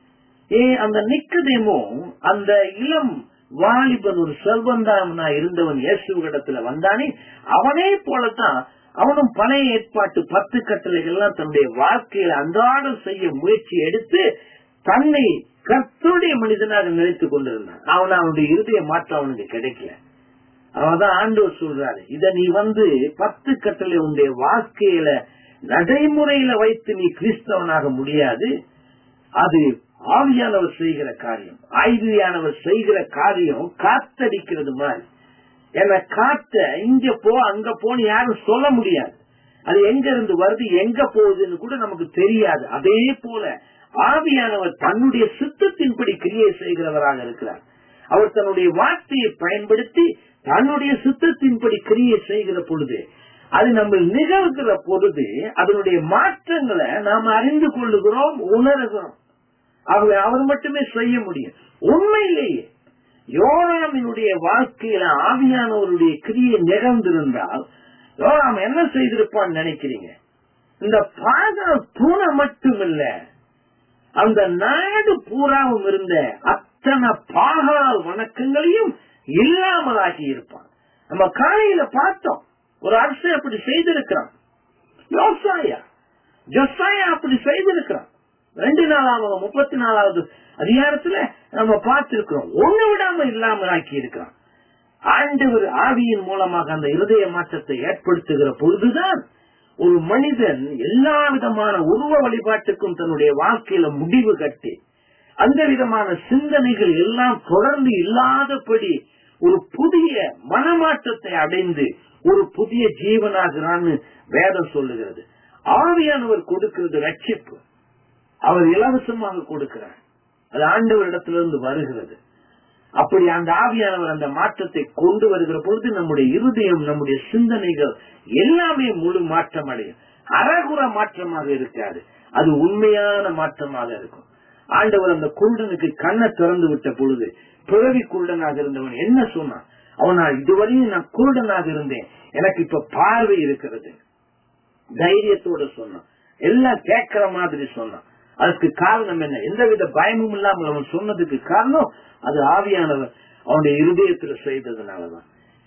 ஏ அந்த நிக்கதேமோ அந்த இளம் வாலிபன் ஒரு செல்வந்தாமனா இருந்தவன் இயேசுவிடத்துல வந்தானே அவனே போலத்தான் அவனும் பழைய ஏற்பாட்டு பத்து கட்டளைகள் எல்லாம் தன்னுடைய வாழ்க்கையில அன்றாடம் செய்ய முயற்சி எடுத்து தன்னை கர்த்தருடைய மனிதனாக நினைத்துக் கொண்டிருந்தான் அவன் அவனுடைய இருதய மாற்றம் அவனுக்கு கிடைக்கல அவன்தான் ஆண்டவர் சொல்றாரு இத நீ வந்து பத்து கட்டளை உன்னுடைய வாழ்க்கையில நடைமுறையில வைத்து நீ கிறிஸ்தவனாக முடியாது அது ஆவியானவர் செய்கிற காரியம் ஆய்வியானவர் செய்கிற காரியம் காத்தடிக்கிறது மாதிரி என்ன காத்த இங்க போ அங்க போன்னு யாரும் சொல்ல முடியாது அது எங்க இருந்து வருது எங்க போகுதுன்னு கூட நமக்கு தெரியாது அதே போல ஆவியானவர் தன்னுடைய சித்தத்தின்படி கிரியை செய்கிறவராக இருக்கிறார் அவர் தன்னுடைய வார்த்தையை பயன்படுத்தி தன்னுடைய சித்தத்தின்படி கிரியை செய்கிற பொழுது அது நம்ம நிகழ்கிற பொழுது அதனுடைய மாற்றங்களை நாம் அறிந்து கொள்ளுகிறோம் உணர்கிறோம் ஆகவே அவர் மட்டுமே செய்ய முடியும் உண்மையிலேயே யோராமினுடைய வாழ்க்கையில ஆவியானவருடைய கிரியை நிகழ்ந்திருந்தால் யோராம் என்ன செய்திருப்பான்னு நினைக்கிறீங்க இந்த பாத தூணை மட்டும் இல்ல அந்த நாடு பூராவும் இருந்த அத்தனை பாகால் வணக்கங்களையும் இல்லாமலாக்கி இருப்பான் நம்ம காலையில பார்த்தோம் ஒரு அரசு அப்படி செய்திருக்கிறான் யோசாயா ஜொசாயா அப்படி செய்திருக்கிறான் ரெண்டு நாளாவது முப்பத்தி நாலாவது அதிகாரத்துல நம்ம பார்த்திருக்கிறோம் ஒண்ணு விடாம இல்லாமல் ஆக்கி இருக்கிறான் ஆண்டவர் ஆவியின் மூலமாக அந்த இருதய மாற்றத்தை ஏற்படுத்துகிற பொழுதுதான் ஒரு மனிதன் எல்லா விதமான உருவ வழிபாட்டுக்கும் தன்னுடைய வாழ்க்கையில முடிவு கட்டி அந்த விதமான சிந்தனைகள் எல்லாம் தொடர்ந்து இல்லாதபடி ஒரு புதிய மனமாற்றத்தை அடைந்து ஒரு புதிய ஜீவனாகிறான்னு வேதம் சொல்லுகிறது ஆவியானவர் கொடுக்கிறது ரட்சிப்பு அவர் இலவசமாக கொடுக்கிறார் அது ஆண்டவரிடத்திலிருந்து வருகிறது அப்படி அந்த ஆவியானவர் அந்த மாற்றத்தை கொண்டு வருகிற பொழுது நம்முடைய இருதயம் நம்முடைய சிந்தனைகள் எல்லாமே முழு மாற்றம் அடையும் அறகுற மாற்றமாக இருக்காது அது உண்மையான மாற்றமாக இருக்கும் ஆண்டவர் அந்த குருடனுக்கு கண்ணை திறந்து விட்ட பொழுது பிறவி குருடனாக இருந்தவன் என்ன சொன்னான் அவனா இதுவரையும் நான் குருடனாக இருந்தேன் எனக்கு இப்ப பார்வை இருக்கிறது தைரியத்தோட சொன்னான் எல்லாம் கேட்கிற மாதிரி சொன்னான் அதுக்கு காரணம் என்ன எந்தவித பயமும் இல்லாமல் அவன் சொன்னதுக்கு காரணம் அது ஆவியானவர் அவனுடைய இருதயத்தில் செய்ததுனாலதான்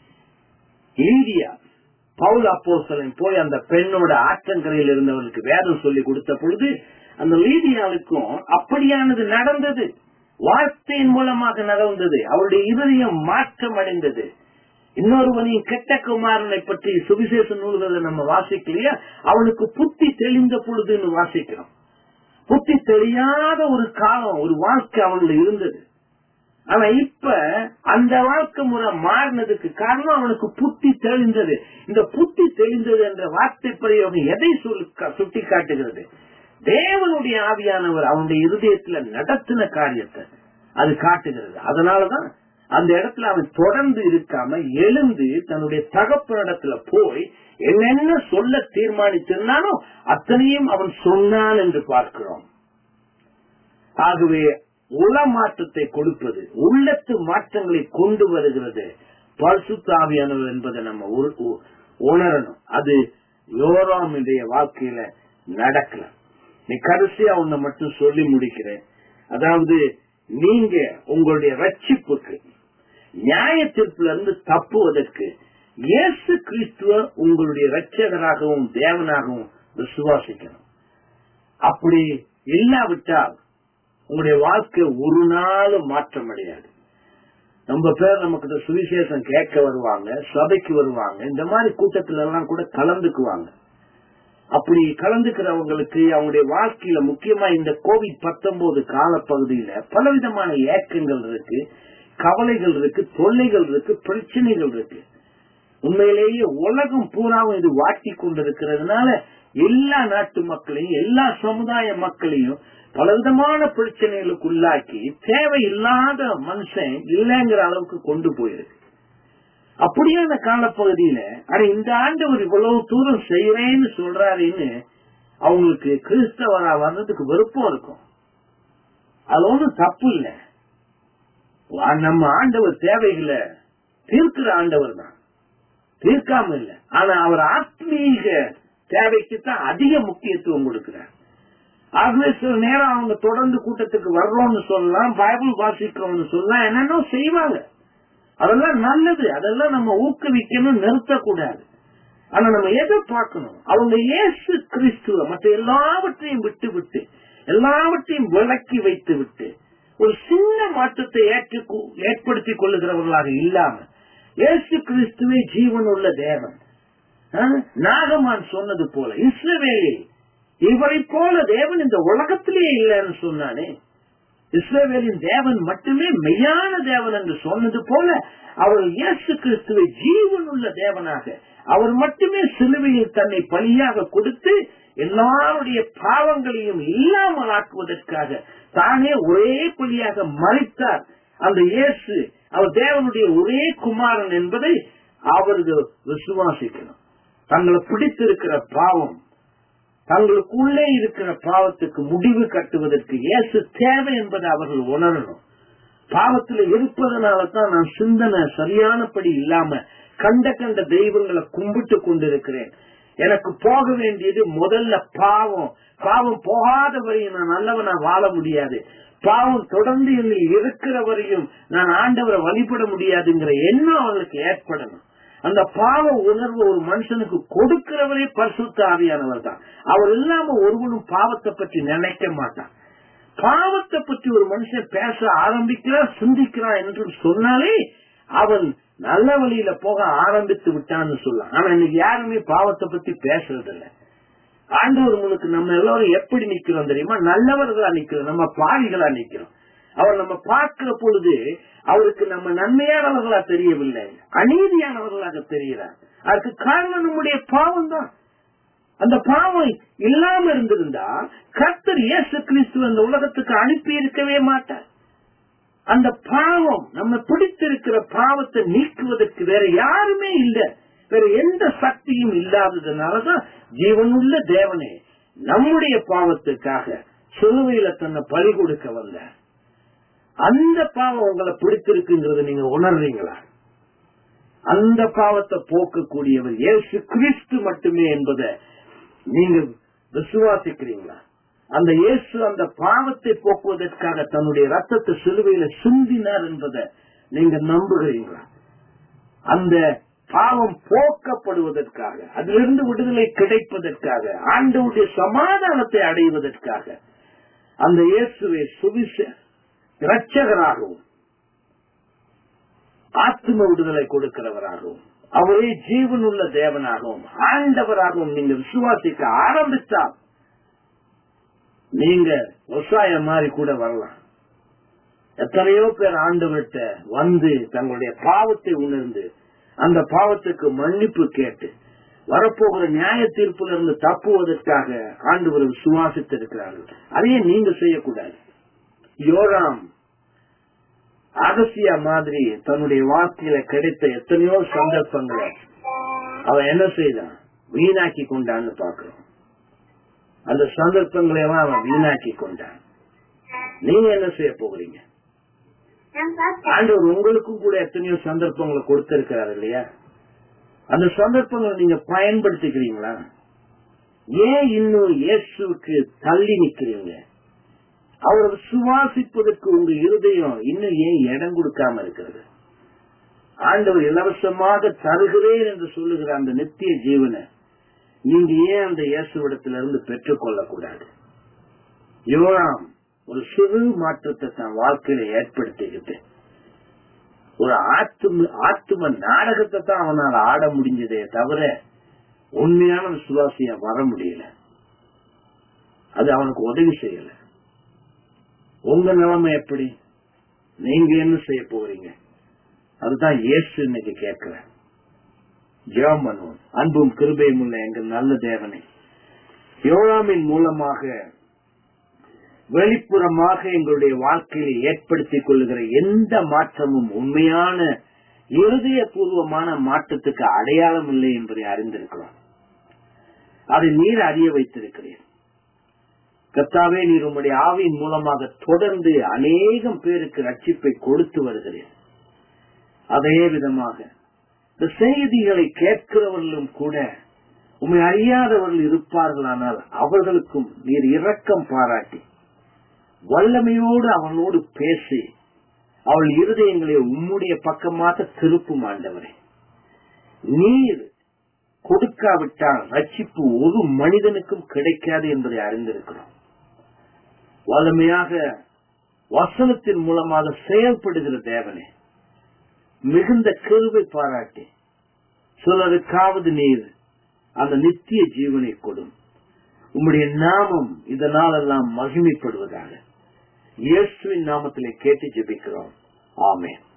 இந்தியா பவுல் அப்போசலன் போய் அந்த பெண்ணோட ஆற்றங்கரையில் இருந்தவனுக்கு வேதம் சொல்லி கொடுத்த பொழுது அந்த லீதியாவுக்கும் அப்படியானது நடந்தது வார்த்தையின் மூலமாக நடந்தது அவருடைய இருதயம் மாற்றம் அடைந்தது இன்னொருவனையும் கெட்ட குமாரனை பற்றி சுவிசேஷ நூல்களை நம்ம வாசிக்கலையா அவனுக்கு புத்தி தெளிந்த பொழுதுன்னு வாசிக்கிறோம் புத்தி தெரியாத ஒரு காலம் ஒரு வாழ்க்கை அவனுடைய இருந்தது ஆனா இப்ப அந்த வாழ்க்கை முறை மாறினதுக்கு காரணம் அவனுக்கு புத்தி தெளிந்தது இந்த புத்தி தெளிந்தது என்ற வார்த்தை பிரயோகம் எதை சுட்டி காட்டுகிறது தேவனுடைய ஆவியானவர் அவனுடைய இருதயத்துல நடத்தின காரியத்தை அது காட்டுகிறது அதனாலதான் அந்த இடத்துல அவன் தொடர்ந்து இருக்காம எழுந்து தன்னுடைய தகப்பனிடத்துல போய் என்னென்ன சொல்ல தீர்மானித்திருந்தானோ அத்தனையும் அவன் சொன்னான் என்று பார்க்கிறோம் ஆகவே உள மாற்றத்தை கொடுப்பது உள்ளத்து மாற்றங்களை கொண்டு வருகிறது பரிசுத்தாவியானவர் என்பதை நம்ம உணரணும் அது யோராமுடைய வாழ்க்கையில நடக்கல நீ கடைசியா ஒன்ன மட்டும் சொல்லி முடிக்கிறேன் அதாவது நீங்க உங்களுடைய ரட்சிப்புக்கு நியாய தீர்ப்புல இருந்து தப்புவதற்கு இயேசு கிறிஸ்துவ உங்களுடைய ரட்சகராகவும் தேவனாகவும் விசுவாசிக்கணும் அப்படி இல்லாவிட்டால் உங்களுடைய வாழ்க்கை ஒரு நாளும் மாற்றம் அடையாது ரொம்ப பேர் நமக்கு சுவிசேஷம் கேட்க வருவாங்க சபைக்கு வருவாங்க இந்த மாதிரி கூட்டத்துல எல்லாம் கூட கலந்துக்குவாங்க அப்படி கலந்துக்கிறவங்களுக்கு அவங்களுடைய வாழ்க்கையில முக்கியமா இந்த கோவிட் பத்தொன்பது காலப்பகுதியில பலவிதமான ஏக்கங்கள் இருக்கு கவலைகள் இருக்கு தொல்லைகள் இருக்கு பிரச்சனைகள் இருக்கு உண்மையிலேயே உலகம் பூராவும் இது வாட்டி கொண்டிருக்கிறதுனால எல்லா நாட்டு மக்களையும் எல்லா சமுதாய மக்களையும் பலவிதமான பிரச்சனைகளுக்கு உள்ளாக்கி தேவையில்லாத மனுஷன் இல்லைங்கிற அளவுக்கு கொண்டு போயிருக்கு அப்படியான காலப்பகுதியில ஆனா இந்த ஆண்டு ஒரு இவ்வளவு தூரம் செய்யறேன்னு சொல்றாருன்னு அவங்களுக்கு கிறிஸ்தவரா வர்றதுக்கு விருப்பம் இருக்கும் அது ஒண்ணும் தப்பு இல்ல நம்ம ஆண்டவர் தேவைகளை தீர்க்கிற ஆண்டவர் தான் தீர்க்காம இல்ல ஆனா அவர் ஆத்மீக தேவைக்கு தான் அதிக முக்கியத்துவம் கொடுக்கிறார் ஆகவே சில நேரம் அவங்க தொடர்ந்து கூட்டத்துக்கு வர்றோம்னு சொல்லலாம் பைபிள் வாசிக்கிறோம்னு சொல்லலாம் என்னென்ன செய்வாங்க அதெல்லாம் நல்லது அதெல்லாம் நம்ம ஊக்குவிக்கணும் நிறுத்தக்கூடாது ஆனா நம்ம எதை பார்க்கணும் அவங்க இயேசு கிறிஸ்துவ மற்ற எல்லாவற்றையும் விட்டு விட்டு எல்லாவற்றையும் விளக்கி வைத்து விட்டு ஒரு சின்ன மாற்றத்தை ஏற்படுத்தி கொள்ளுகிறவர்களாக இல்லாம இயேசு கிறிஸ்துவே ஜீவன் உள்ள தேவன் நாகமான் சொன்னது போல இஸ்ரவேலில் இவரை போல தேவன் இந்த உலகத்திலே இல்லைன்னு சொன்னானே இஸ்ரேவேலின் தேவன் மட்டுமே மெய்யான தேவன் என்று சொன்னது போல அவர் இயேசு கிறிஸ்துவை ஜீவன் உள்ள தேவனாக அவர் மட்டுமே சிலுவையில் தன்னை பலியாக கொடுத்து எல்லாருடைய பாவங்களையும் இல்லாமல் ஆக்குவதற்காக தானே ஒரே பலியாக மறித்தார் அந்த இயேசு அவர் தேவனுடைய ஒரே குமாரன் என்பதை அவர்கள் விசுவாசிக்கணும் தங்களை பிடித்திருக்கிற பாவம் தங்களுக்குள்ளே இருக்கிற பாவத்துக்கு முடிவு கட்டுவதற்கு இயேசு தேவை என்பதை அவர்கள் உணரணும் பாவத்தில் இருப்பதனால தான் நான் சிந்தனை சரியானபடி இல்லாம கண்ட கண்ட தெய்வங்களை கும்பிட்டு கொண்டிருக்கிறேன் எனக்கு போக வேண்டியது முதல்ல பாவம் பாவம் போகாத வரையும் நான் நல்லவனா வாழ முடியாது பாவம் தொடர்ந்து என்னில் இருக்கிற வரையும் நான் ஆண்டவரை வழிபட முடியாதுங்கிற எண்ணம் அவர்களுக்கு ஏற்படணும் அந்த பாவ உணர்வு ஒரு மனுஷனுக்கு கொடுக்கிறவரே பரிசுத்த ஆவியானவர் தான் அவர் இல்லாம ஒருவனும் பாவத்தை பற்றி நினைக்க மாட்டான் பாவத்தை பற்றி ஒரு மனுஷன் பேச ஆரம்பிக்கிறான் சிந்திக்கிறான் என்று சொன்னாலே அவன் நல்ல வழியில போக ஆரம்பித்து விட்டான்னு சொல்லலாம் ஆனா இன்னைக்கு யாருமே பாவத்தை பத்தி பேசுறது இல்ல ஆண்டவர் முனுக்கு நம்ம எல்லாரும் எப்படி நிக்கிறோம் தெரியுமா நல்லவர்களா நிக்கிறோம் நம்ம பாவிகளா நிக்கிறோம் அவர் நம்ம பார்க்கிற பொழுது அவருக்கு நம்ம நன்மையானவர்களா தெரியவில்லை அநீதியானவர்களாக தெரிகிறார் அதுக்கு காரணம் நம்முடைய பாவம் தான் அந்த பாவம் இல்லாம இருந்திருந்தா கர்த்தர் இயேசு கிறிஸ்து அந்த உலகத்துக்கு அனுப்பி இருக்கவே மாட்டார் அந்த பாவம் நம்ம பிடித்திருக்கிற பாவத்தை நீக்குவதற்கு வேற யாருமே இல்லை வேற எந்த சக்தியும் இல்லாததுனாலதான் ஜீவனுள்ள தேவனே நம்முடைய பாவத்துக்காக சிலுவையில தன்னை பறி கொடுக்க வந்தார் அந்த பாவம் உங்களை பிடித்திருக்குங்கிறத நீங்க உணர்றீங்களா அந்த பாவத்தை போக்கக்கூடியவர் இயேசு கிறிஸ்து மட்டுமே என்பதை நீங்க விசுவாசிக்கிறீங்களா அந்த இயேசு அந்த பாவத்தை போக்குவதற்காக தன்னுடைய ரத்தத்தை சிலுவையில சிந்தினார் என்பதை நீங்க நம்புகிறீங்களா அந்த பாவம் போக்கப்படுவதற்காக அதிலிருந்து விடுதலை கிடைப்பதற்காக ஆண்டவுடைய சமாதானத்தை அடைவதற்காக அந்த இயேசுவை சுவிச இரட்சகராகவும் ஆத்ம விடுதலை கொடுக்கிறவராகவும் அவரே ஜீவனுள்ள தேவனாகவும் ஆண்டவராகவும் நீங்க விசுவாசிக்க ஆரம்பித்தால் நீங்க விவசாயம் மாதிரி கூட வரலாம் எத்தனையோ பேர் ஆண்டவர்கிட்ட வந்து தங்களுடைய பாவத்தை உணர்ந்து அந்த பாவத்துக்கு மன்னிப்பு கேட்டு வரப்போகிற நியாய தீர்ப்புல இருந்து தப்புவதற்காக ஆண்டவர் சுவாசித்திருக்கிறார்கள் அதையே நீங்க செய்யக்கூடாது யோராம் அகசியா மாதிரி தன்னுடைய வாழ்க்கையில கிடைத்த எத்தனையோ சந்தர்ப்பங்களை அவன் என்ன செய்தான் வீணாக்கி கொண்டான்னு பாக்குறோம் அந்த சந்தர்ப்பங்களை எல்லாம் அவன் வீணாக்கி கொண்டான் நீங்க என்ன செய்ய போகிறீங்க ஆண்டவர் உங்களுக்கும் கூட எத்தனையோ சந்தர்ப்பங்களை கொடுத்திருக்கிறாரு இல்லையா அந்த சந்தர்ப்பங்களை நீங்க பயன்படுத்திக்கிறீங்களா ஏன் இன்னும் இயேசுக்கு தள்ளி நிக்கிறீங்க அவர் சுவாசிப்பதற்கு உங்க இருதயம் இன்னும் ஏன் இடம் கொடுக்காம இருக்கிறது ஆண்டவர் இலவசமாக தருகிறேன் என்று சொல்லுகிற அந்த நித்திய ஜீவனை நீங்க ஏன் அந்த இயேசுவிடத்திலிருந்து பெற்றுக்கொள்ள கூடாது யோராம் ஒரு சிறு மாற்றத்தை தன் வாழ்க்கையில ஏற்படுத்திக்கிட்டு ஒரு ஆத்தும ஆத்தும நாடகத்தை தான் அவனால் ஆட முடிஞ்சதே தவிர உண்மையான விசுவாசிய வர முடியல அது அவனுக்கு உதவி செய்யல உங்க நிலைமை எப்படி நீங்க என்ன செய்ய போகிறீங்க அதுதான் இயேசு இன்னைக்கு கேட்கிறேன் ஜெபம் பண்ணுவோம் அன்பும் கிருபையும் உள்ள எங்கள் நல்ல தேவனை யோகாமின் மூலமாக வெளிப்புறமாக எங்களுடைய வாழ்க்கையில ஏற்படுத்திக் கொள்ளுகிற எந்த மாற்றமும் உண்மையான இருதயபூர்வமான மாற்றத்துக்கு அடையாளம் இல்லை என்பதை அறிந்திருக்கிறோம் அதை நீர் அறிய வைத்திருக்கிறேன் கத்தாவே நீர் உம்முடைய ஆவியின் மூலமாக தொடர்ந்து அநேகம் பேருக்கு ரட்சிப்பை கொடுத்து வருகிறேன் அதே விதமாக இந்த செய்திகளை கேட்கிறவர்களும் கூட உண்மை அறியாதவர்கள் இருப்பார்களானால் அவர்களுக்கும் நீர் இரக்கம் பாராட்டி வல்லமையோடு அவனோடு பேசி அவள் இருதயங்களை உம்முடைய பக்கமாக திருப்பும் ஆண்டவரே நீர் கொடுக்காவிட்டால் ரட்சிப்பு ஒரு மனிதனுக்கும் கிடைக்காது என்பதை அறிந்திருக்கிறோம் வல்லமையாக வசனத்தின் மூலமாக செயல்படுகிற தேவனே மிகுந்த கருவை பாராட்டி சிலருக்காவது நீர் அந்த நித்திய ஜீவனை கொடும் உம்முடைய நாமம் இதனால் எல்லாம் மகிமைப்படுவதாக இயேசுவின் நாமத்திலே கேட்டு ஜெபிக்கிறோம் ஆமேன்